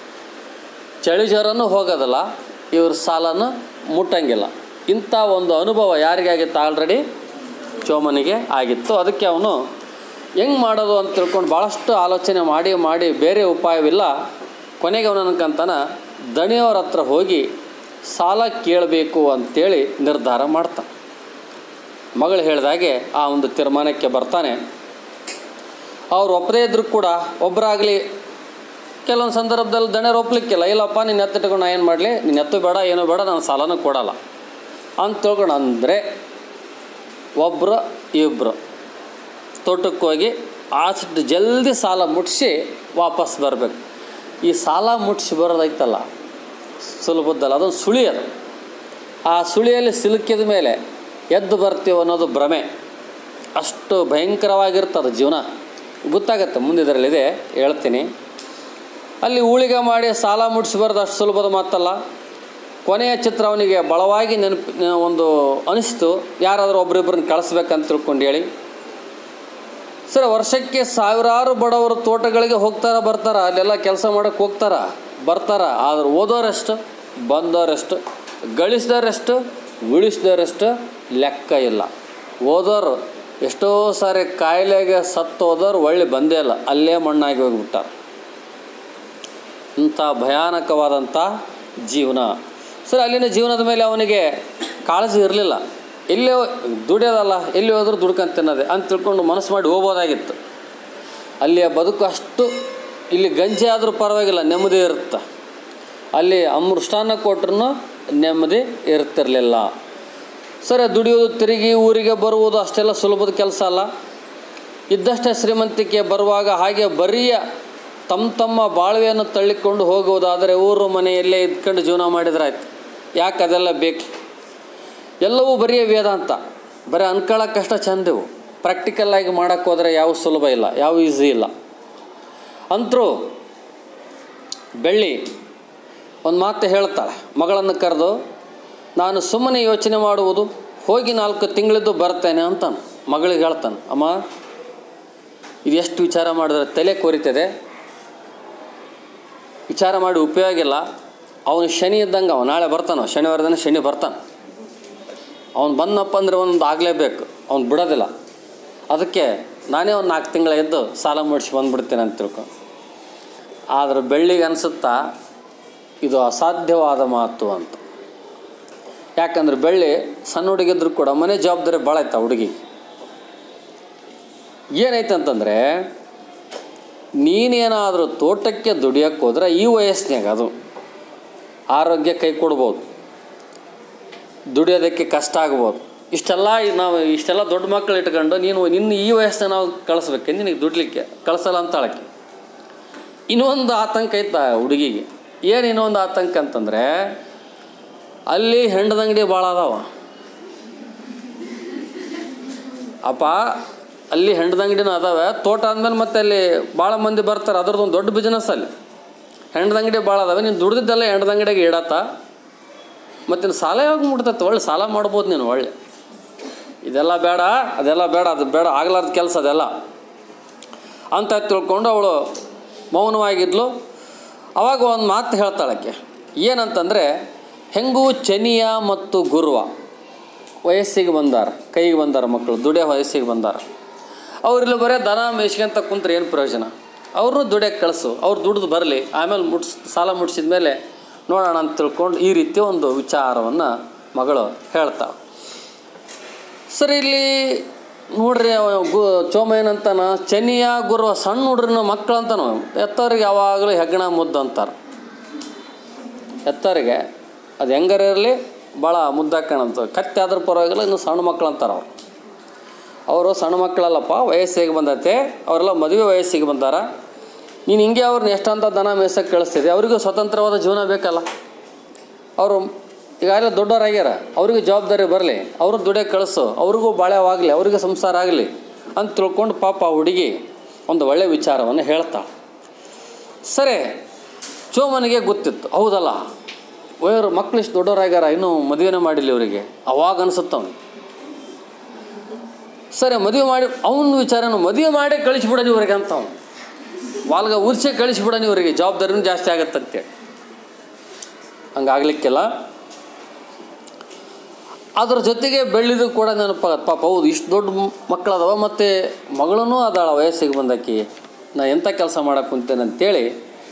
ಚಳಿ ಜ್ವರನೂ ಹೋಗೋದಿಲ್ಲ ಇವ್ರ ಸಾಲನೂ ಮುಟ್ಟಂಗಿಲ್ಲ ಇಂಥ ಒಂದು ಅನುಭವ ಯಾರಿಗಾಗಿತ್ತು ಆಲ್ರೆಡಿ ಚೋಮನಿಗೆ ಆಗಿತ್ತು ಅದಕ್ಕೆ ಅವನು ಹೆಂಗೆ ಮಾಡೋದು ಅಂತ ತಿಳ್ಕೊಂಡು ಭಾಳಷ್ಟು ಆಲೋಚನೆ ಮಾಡಿ ಮಾಡಿ ಬೇರೆ ಉಪಾಯವಿಲ್ಲ ಕೊನೆಗೆ ಅವನು ಅನ್ಕಂತಾನ ದಣಿಯವ್ರ ಹತ್ರ ಹೋಗಿ ಸಾಲ ಕೇಳಬೇಕು ಅಂತೇಳಿ ನಿರ್ಧಾರ ಮಾಡ್ತಾನೆ ಮಗಳು ಹೇಳಿದಾಗೆ ಆ ಒಂದು ತೀರ್ಮಾನಕ್ಕೆ ಬರ್ತಾನೆ ಅವ್ರು ಒಪ್ಪದೇ ಇದ್ರೂ ಕೂಡ ಒಬ್ಬರಾಗಲಿ ಕೆಲವೊಂದು ಸಂದರ್ಭದಲ್ಲಿ ದಣ್ಯರು ಒಪ್ಪಲಿಕ್ಕಿಲ್ಲ ಇಲ್ಲಪ್ಪ ನಿನ್ನ ಎತ್ತಿಟ್ಕೊಂಡು ನಾ ಏನು ಮಾಡಲಿ ನಿನ್ನ ಎತ್ತು ಬೇಡ ಏನೂ ಬೇಡ ನಾನು ಸಾಲನೂ ಕೊಡಲ್ಲ ಅಂತ ತಿಳ್ಕೊಂಡು ಅಂದರೆ ಒಬ್ಬರು ಇಬ್ಬರು ತೋಟಕ್ಕೆ ಹೋಗಿ ಅಷ್ಟು ಜಲ್ದಿ ಸಾಲ ಮುಟ್ಟಿಸಿ ವಾಪಸ್ ಬರಬೇಕು ಈ ಸಾಲ ಮುಟ್ಟಿಸಿ ಬರೋದೈತಲ್ಲ ಸುಲಭದ್ದಲ್ಲ ಅದೊಂದು ಸುಳಿ ಅದು ಆ ಸುಳಿಯಲ್ಲಿ ಸಿಲುಕಿದ ಮೇಲೆ ಎದ್ದು ಬರ್ತೀವಿ ಅನ್ನೋದು ಭ್ರಮೆ ಅಷ್ಟು ಭಯಂಕರವಾಗಿರ್ತದೆ ಜೀವನ ಗೊತ್ತಾಗತ್ತೆ ಮುಂದೆ ಇದರಲ್ಲಿದೆ ಹೇಳ್ತೀನಿ ಅಲ್ಲಿ ಊಳಿಗೆ ಮಾಡಿ ಸಾಲ ಮುಟ್ಟಿಸಬಾರ್ದು ಅಷ್ಟು ಸುಲಭದ ಮಾತಲ್ಲ ಕೊನೆಯ ಚಿತ್ರ ಅವನಿಗೆ ಬಲವಾಗಿ ನೆನಪು ಒಂದು ಅನಿಸ್ತು ಯಾರಾದರೂ ಒಬ್ರಿಬ್ಬರನ್ನ ಕಳಿಸ್ಬೇಕಂತ ತಿಳ್ಕೊಂಡು ಹೇಳಿ ಸರ್ ವರ್ಷಕ್ಕೆ ಸಾವಿರಾರು ಬಡವರು ತೋಟಗಳಿಗೆ ಹೋಗ್ತಾರ ಬರ್ತಾರ ಅಲ್ಲೆಲ್ಲ ಕೆಲಸ ಮಾಡೋಕ್ಕೆ ಹೋಗ್ತಾರ ಬರ್ತಾರ ಆದ್ರೆ ಓದೋರೆಷ್ಟು ಬಂದವರೆಷ್ಟು ಗಳಿಸಿದವರೆಷ್ಟು ಉಳಿಸಿದವರೆಷ್ಟು ಲೆಕ್ಕ ಇಲ್ಲ ಓದೋರು ಎಷ್ಟೋ ಸಾರಿ ಕಾಯಿಲೆಗೆ ಸತ್ತು ಹೋದವ್ರು ಒಳ್ಳೆ ಬಂದೇ ಇಲ್ಲ ಅಲ್ಲೇ ಮಣ್ಣಾಗಿ ಹೋಗಿಬಿಟ್ಟಾರ ಇಂಥ ಭಯಾನಕವಾದಂಥ ಜೀವನ ಸರ್ ಅಲ್ಲಿನ ಜೀವನದ ಮೇಲೆ ಅವನಿಗೆ ಕಾಳಜಿ ಇರಲಿಲ್ಲ ಎಲ್ಲೇ ದುಡಿಯೋದಲ್ಲ ಎಲ್ಲಿ ಹೋದ್ರೂ ದುಡ್ಕೊಂತ ತಿನ್ನೋದೆ ಅಂತ ತಿಳ್ಕೊಂಡು ಮನಸ್ಸು ಮಾಡಿ ಹೋಗ್ಬೋದಾಗಿತ್ತು ಅಲ್ಲಿಯ ಬದುಕು ಅಷ್ಟು ಇಲ್ಲಿ ಗಂಜಿ ಆದರೂ ಪರವಾಗಿಲ್ಲ ನೆಮ್ಮದಿ ಇರುತ್ತೆ ಅಲ್ಲಿ ಅಮೃಷ್ಟಾನ ಕೊಟ್ರೂ ನೆಮ್ಮದಿ ಇರ್ತಿರಲಿಲ್ಲ ಸರಿ ದುಡಿಯೋದು ತಿರುಗಿ ಊರಿಗೆ ಬರುವುದು ಅಷ್ಟೆಲ್ಲ ಸುಲಭದ ಕೆಲಸ ಅಲ್ಲ ಇದ್ದಷ್ಟೇ ಶ್ರೀಮಂತಿಕೆ ಬರುವಾಗ ಹಾಗೆ ಬರಿಯ ತಮ್ಮ ತಮ್ಮ ಬಾಳ್ವೆಯನ್ನು ತಳ್ಳಿಕೊಂಡು ಹೋಗುವುದಾದರೆ ಊರು ಮನೆಯಲ್ಲೇ ಇದ್ಕೊಂಡು ಜೀವನ ಮಾಡಿದ್ರಾಯ್ತು ಯಾಕೆ ಅದೆಲ್ಲ ಬೇಕು ಎಲ್ಲವೂ ಬರೀ ವೇದಾಂತ ಬರೀ ಅನ್ಕೊಳ್ಳೋಕ್ಕಷ್ಟ ಚಂದವು ಪ್ರಾಕ್ಟಿಕಲ್ಲಾಗಿ ಮಾಡೋಕ್ಕೆ ಹೋದರೆ ಯಾವ ಸುಲಭ ಇಲ್ಲ ಯಾವ ಈಸಿ ಇಲ್ಲ ಅಂತರೂ ಬೆಳ್ಳಿ ಒಂದು ಮಾತು ಹೇಳ್ತಾಳೆ ಮಗಳನ್ನು ಕರೆದು ನಾನು ಸುಮ್ಮನೆ ಯೋಚನೆ ಮಾಡುವುದು ಹೋಗಿ ನಾಲ್ಕು ತಿಂಗಳಿದ್ದು ಬರ್ತೇನೆ ಅಂತಾನೆ ಮಗಳಿಗೆ ಹೇಳ್ತಾನೆ ಅಮ್ಮ ಇದು ಎಷ್ಟು ವಿಚಾರ ಮಾಡಿದ್ರೆ ತಲೆ ಕೊರಿತದೆ ವಿಚಾರ ಮಾಡಿ ಉಪಯೋಗ ಇಲ್ಲ ಅವನು ಶನಿ ಇದ್ದಂಗೆ ಅವ ನಾಳೆ ಬರ್ತಾನೆ ಶನಿವಾರ ದಿನ ಶನಿ ಬರ್ತಾನೆ ಅವ್ನು ಬಂದಪ್ಪ ಅಂದರೆ ಒಂದು ಆಗಲೇಬೇಕು ಅವ್ನು ಬಿಡೋದಿಲ್ಲ ಅದಕ್ಕೆ ನಾನೇ ಒಂದು ನಾಲ್ಕು ತಿಂಗಳ ಎದ್ದು ಸಾಲ ಮಾಡಿಸಿ ಬಂದ್ಬಿಡ್ತೇನೆ ಅಂತ ತಿಳ್ಕೊ ಆದ್ರೆ ಬೆಳ್ಳಿಗೆ ಅನಿಸುತ್ತಾ ಇದು ಅಸಾಧ್ಯವಾದ ಮಾತು ಅಂತ ಯಾಕಂದ್ರೆ ಬೆಳ್ಳಿ ಸಣ್ಣ ಹುಡುಗಿದ್ರು ಕೂಡ ಮನೆ ಜವಾಬ್ದಾರಿ ಭಾಳ ಐತೆ ಆ ಹುಡುಗಿಗೆ ಏನೈತೆ ಅಂತಂದರೆ ನೀನೇನಾದರೂ ತೋಟಕ್ಕೆ ದುಡಿಯೋಕ್ಕೆ ಹೋದ್ರೆ ಈ ವಯಸ್ಸಿನಾಗ ಅದು ಆರೋಗ್ಯ ಕೈ ಕೊಡ್ಬೋದು ದುಡಿಯೋದಕ್ಕೆ ಕಷ್ಟ ಆಗ್ಬೋದು ಇಷ್ಟೆಲ್ಲ ನಾವು ಇಷ್ಟೆಲ್ಲ ದೊಡ್ಡ ಮಕ್ಕಳು ಇಟ್ಕೊಂಡು ನೀನು ನಿನ್ನ ಈ ವಯಸ್ಸನ್ನ ನಾವು ಕಳಿಸ್ಬೇಕು ನಿನಗೆ ದುಡ್ಲಿಕ್ಕೆ ಕಳಿಸಲ್ಲ ಅಂತ ಹೇಳಕ್ಕೆ ಇನ್ನೊಂದು ಆತಂಕ ಐತ ಹುಡುಗಿಗೆ ಏನು ಇನ್ನೊಂದು ಆತಂಕ ಅಂತಂದರೆ ಅಲ್ಲಿ ಹೆಂಡದಂಗಡಿ ಭಾಳ ಅದಾವ ಅಪ್ಪ ಅಲ್ಲಿ ಹೆಂಡದಂಗಡಿನೂ ಅದಾವೆ ತೋಟ ಅಂದಮೇಲೆ ಮತ್ತೆ ಅಲ್ಲಿ ಭಾಳ ಮಂದಿ ಬರ್ತಾರೆ ಅದ್ರದ್ದು ಒಂದು ದೊಡ್ಡ ಬಿಸ್ನೆಸ್ ಅಲ್ಲಿ ಹೆಂಡದಂಗಡಿ ಭಾಳ ಅದಾವೆ ನೀನು ದುಡ್ದಿದ್ದೆಲ್ಲ ಹೆಂಡದಂಗಡಿಗೆ ಇಡತ್ತ ಮತ್ತು ಸಾಲ ಯಾವಾಗ ಮುಟ್ತೈತೆ ಒಳ್ಳೆ ಸಾಲ ಮಾಡ್ಬೋದು ನೀನು ಒಳ್ಳೆ ಇದೆಲ್ಲ ಬೇಡ ಅದೆಲ್ಲ ಬೇಡ ಅದು ಬೇಡ ಆಗ್ಲಾರ್ದ ಕೆಲಸ ಅದೆಲ್ಲ ಅಂತ ತಿಳ್ಕೊಂಡು ಅವಳು ಮೌನವಾಗಿದ್ಲು ಅವಾಗ ಒಂದು ಮಾತು ಹೇಳ್ತಾಳಕ್ಕೆ ಏನಂತಂದರೆ ಹೆಂಗೂ ಚನಿಯ ಮತ್ತು ಗುರುವ ವಯಸ್ಸಿಗೆ ಬಂದಾರ ಕೈಗೆ ಬಂದಾರ ಮಕ್ಕಳು ದುಡಿಯೋ ವಯಸ್ಸಿಗೆ ಬಂದಾರ ಅವರಿಲ್ಲಿ ಬರೀ ದನ ಮೇಯ್ಸ್ಕೊಂತ ಕುಂತ್ರೆ ಏನು ಪ್ರಯೋಜನ ಅವ್ರನ್ನೂ ದುಡಿಯೋಕ್ಕೆ ಕಳಿಸು ಅವ್ರು ದುಡ್ದು ಬರಲಿ ಆಮೇಲೆ ಮುಟ್ಸ್ ಸಾಲ ಮುಟ್ಸಿದ ಮೇಲೆ ನೋಡೋಣ ಅಂತ ತಿಳ್ಕೊಂಡು ಈ ರೀತಿ ಒಂದು ವಿಚಾರವನ್ನು ಮಗಳು ಹೇಳ್ತಾಳೆ ಸರಿ ಇಲ್ಲಿ ನೋಡ್ರಿ ಅವ ಗು ಚೋಮ ಏನಂತಾನ ಚನಿಯ ಗುರುವ ಸಣ್ಣ ಹುಡ್ರನ್ನ ಮಕ್ಕಳು ಅಂತಾನು ಎತ್ತವ್ರಿಗೆ ಯಾವಾಗಲೂ ಹೆಗ್ಗಣ ಮುದ್ದು ಅಂತಾರೆ ಎತ್ತವರಿಗೆ ಅದು ಹೆಂಗಾರ ಇರಲಿ ಭಾಳ ಮುದ್ದಾಕಣಂತ ಕತ್ತಿ ಆದ್ರೂ ಪರವಾಗಿಲ್ಲ ಇನ್ನು ಸಣ್ಣ ಮಕ್ಕಳು ಅಂತಾರೆ ಅವ್ರು ಅವರು ಸಣ್ಣ ಮಕ್ಕಳಲ್ಲಪ್ಪ ವಯಸ್ಸಿಗೆ ಬಂದೈತೆ ಅವರೆಲ್ಲ ಮದುವೆ ವಯಸ್ಸಿಗೆ ಬಂದಾರ ನೀನು ಹಿಂಗೆ ಅವ್ರನ್ನ ಎಷ್ಟಂತ ದನ ಮೇಯ್ಸಕ್ಕೆ ಕಳಿಸ್ತಿದೆ ಅವರಿಗೂ ಸ್ವತಂತ್ರವಾದ ಜೀವನ ಬೇಕಲ್ಲ ಅವರು ಈಗಾಗಲೇ ದೊಡ್ಡವರಾಗ್ಯಾರ ಅವ್ರಿಗೂ ಜವಾಬ್ದಾರಿ ಬರಲಿ ಅವರು ದುಡಿಯೋಕೆ ಕಳಿಸು ಅವ್ರಿಗೂ ಬಾಳ್ಯವಾಗಲಿ ಅವ್ರಿಗೆ ಸಂಸಾರ ಆಗಲಿ ಅಂತ ತಿಳ್ಕೊಂಡು ಪಾಪ ಆ ಹುಡುಗಿ ಒಂದು ಒಳ್ಳೆಯ ವಿಚಾರವನ್ನು ಹೇಳ್ತಾಳೆ ಸರಿ ಚೋಮನಿಗೆ ಗೊತ್ತಿತ್ತು ಹೌದಲ್ಲ ವಯರು ಮಕ್ಳು ಇಷ್ಟು ದೊಡ್ಡವರಾಗ್ಯಾರ ಇನ್ನೂ ಮದುವೆನೇ ಮಾಡಿಲ್ಲ ಇವರಿಗೆ ಅವಾಗ ಅನಿಸುತ್ತೆ ಅವ್ನಿಗೆ ಸರಿ ಮದುವೆ ಮಾಡಿ ಅವನ ವಿಚಾರನ ಮದುವೆ ಮಾಡಿ ಕಳಿಸ್ಬಿಡೋದು ಇವ್ರಿಗೆ ಅಂತ ಅವ್ನು ವಾಲ್ಗ ಉರ್ಸೆ ಕಳಿಸ್ಬಿಡೋಣ ಇವರಿಗೆ ಜವಾಬ್ದಾರಿನೂ ಜಾಸ್ತಿ ಆಗತ್ತಂತೇಳಿ ಹಂಗಾಗ್ಲಿಕ್ಕಿಲ್ಲ ಅದ್ರ ಜೊತೆಗೆ ಬೆಳ್ಳಿದು ಕೂಡ ನೆನಪಾಗತ್ತೆ ಪಾಪ ಹೌದು ಇಷ್ಟು ದೊಡ್ಡ ಮಕ್ಕಳದವ ಮತ್ತು ಮಗಳೂ ಅದಾಳ ವಯಸ್ಸಿಗೆ ಬಂದಾಕಿ ನಾ ಎಂಥ ಕೆಲಸ ಮಾಡಕ್ಕೆ ಕುಂತೇನೆ ಅಂತೇಳಿ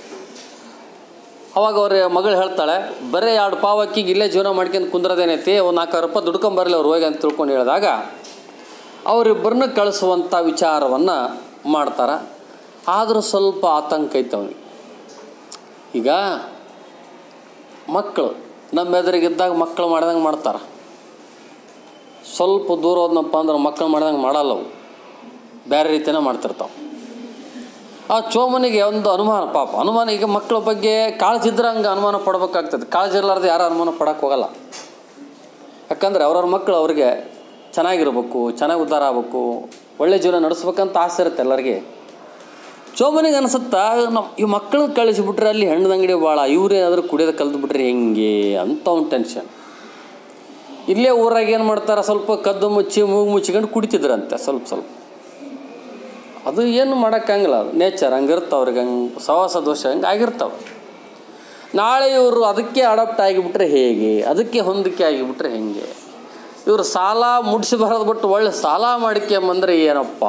ಅವಾಗ ಅವ್ರ ಮಗಳು ಹೇಳ್ತಾಳೆ ಬರೀ ಎರಡು ಪಾವಕ್ಕಿಗೆ ಇಲ್ಲೇ ಜೀವನ ಮಾಡ್ಕೊಂಡು ಕುಂದ್ರದೇನೈತಿ ಒಂದು ನಾಲ್ಕಾರು ರೂಪಾಯಿ ದುಡ್ಕೊಂಬರಲಿ ಅವ್ರು ಹೋಗಿ ಅಂತ ತಿಳ್ಕೊಂಡು ಹೇಳಿದಾಗ ಅವರಿಬ್ಬರನ್ನ ಕಳಿಸುವಂಥ ವಿಚಾರವನ್ನು ಮಾಡ್ತಾರೆ ಆದರೂ ಸ್ವಲ್ಪ ಆತಂಕ ಐತೆ ಅವನಿಗೆ ಈಗ ಮಕ್ಕಳು ನಮ್ಮ ಎದುರಿಗಿದ್ದಾಗ ಮಕ್ಕಳು ಮಾಡ್ದಂಗೆ ಮಾಡ್ತಾರೆ ಸ್ವಲ್ಪ ದೂರ ಹೋದ್ನಪ್ಪ ಅಂದ್ರೆ ಮಕ್ಕಳು ಮಾಡ್ದಂಗೆ ಮಾಡಲ್ಲ ಅವು ಬೇರೆ ರೀತಿಯೇ ಮಾಡ್ತಿರ್ತಾವೆ ಆ ಚೋಮನಿಗೆ ಒಂದು ಅನುಮಾನ ಪಾಪ ಅನುಮಾನ ಈಗ ಮಕ್ಕಳ ಬಗ್ಗೆ ಕಾಳಜಿ ಇದ್ರೆ ಹಂಗೆ ಅನುಮಾನ ಪಡ್ಬೇಕಾಗ್ತದೆ ಕಾಳಜಿ ಇರಲಾರ್ದು ಯಾರು ಅನುಮಾನ ಪಡಕ್ಕೆ ಹೋಗಲ್ಲ ಯಾಕಂದ್ರೆ ಅವ್ರವ್ರ ಮಕ್ಕಳು ಅವ್ರಿಗೆ ಚೆನ್ನಾಗಿರ್ಬೇಕು ಚೆನ್ನಾಗಿ ಉದ್ಧಾರ ಆಗ್ಬೇಕು ಒಳ್ಳೆ ಜೀವನ ನಡೆಸ್ಬೇಕಂತ ಆಸೆ ಇರುತ್ತೆ ಎಲ್ಲರಿಗೆ ಚೋಮನಿಗೆ ಅನಿಸುತ್ತಾ ನಮ್ಮ ಈ ಮಕ್ಕಳನ್ನ ಕಳಿಸಿಬಿಟ್ರೆ ಅಲ್ಲಿ ಹಣ್ಣದ ಅಂಗಡಿ ಭಾಳ ಇವ್ರೇನಾದರೂ ಕುಡಿಯೋದು ಕಲ್ತ್ಬಿಟ್ರೆ ಹೆಂಗೆ ಅಂತ ಅವ್ನು ಟೆನ್ಷನ್ ಇಲ್ಲೇ ಊರಾಗ ಏನು ಮಾಡ್ತಾರೆ ಸ್ವಲ್ಪ ಕದ್ದು ಮುಚ್ಚಿ ಮೂಗು ಮುಚ್ಚಿಕೊಂಡು ಕುಡಿತಿದ್ರಂತೆ ಸ್ವಲ್ಪ ಸ್ವಲ್ಪ ಅದು ಏನು ಮಾಡೋಕ್ಕಾಗಲ್ಲ ಅದು ನೇಚರ್ ಹಂಗಿರ್ತಾವೆ ಅವ್ರಿಗೆ ಹಂಗೆ ಸವಾಸ ದೋಷ ಹಂಗೆ ಆಗಿರ್ತಾವೆ ನಾಳೆ ಇವರು ಅದಕ್ಕೆ ಅಡಾಪ್ಟ್ ಆಗಿಬಿಟ್ರೆ ಹೇಗೆ ಅದಕ್ಕೆ ಹೊಂದಿಕೆ ಆಗಿಬಿಟ್ರೆ ಹೆಂಗೆ ಇವರು ಸಾಲ ಮುಡ್ಸಿ ಬರೋದು ಬಿಟ್ಟು ಒಳ್ಳೆ ಸಾಲ ಮಾಡ್ಕೊಂಬಂದ್ರೆ ಏನಪ್ಪ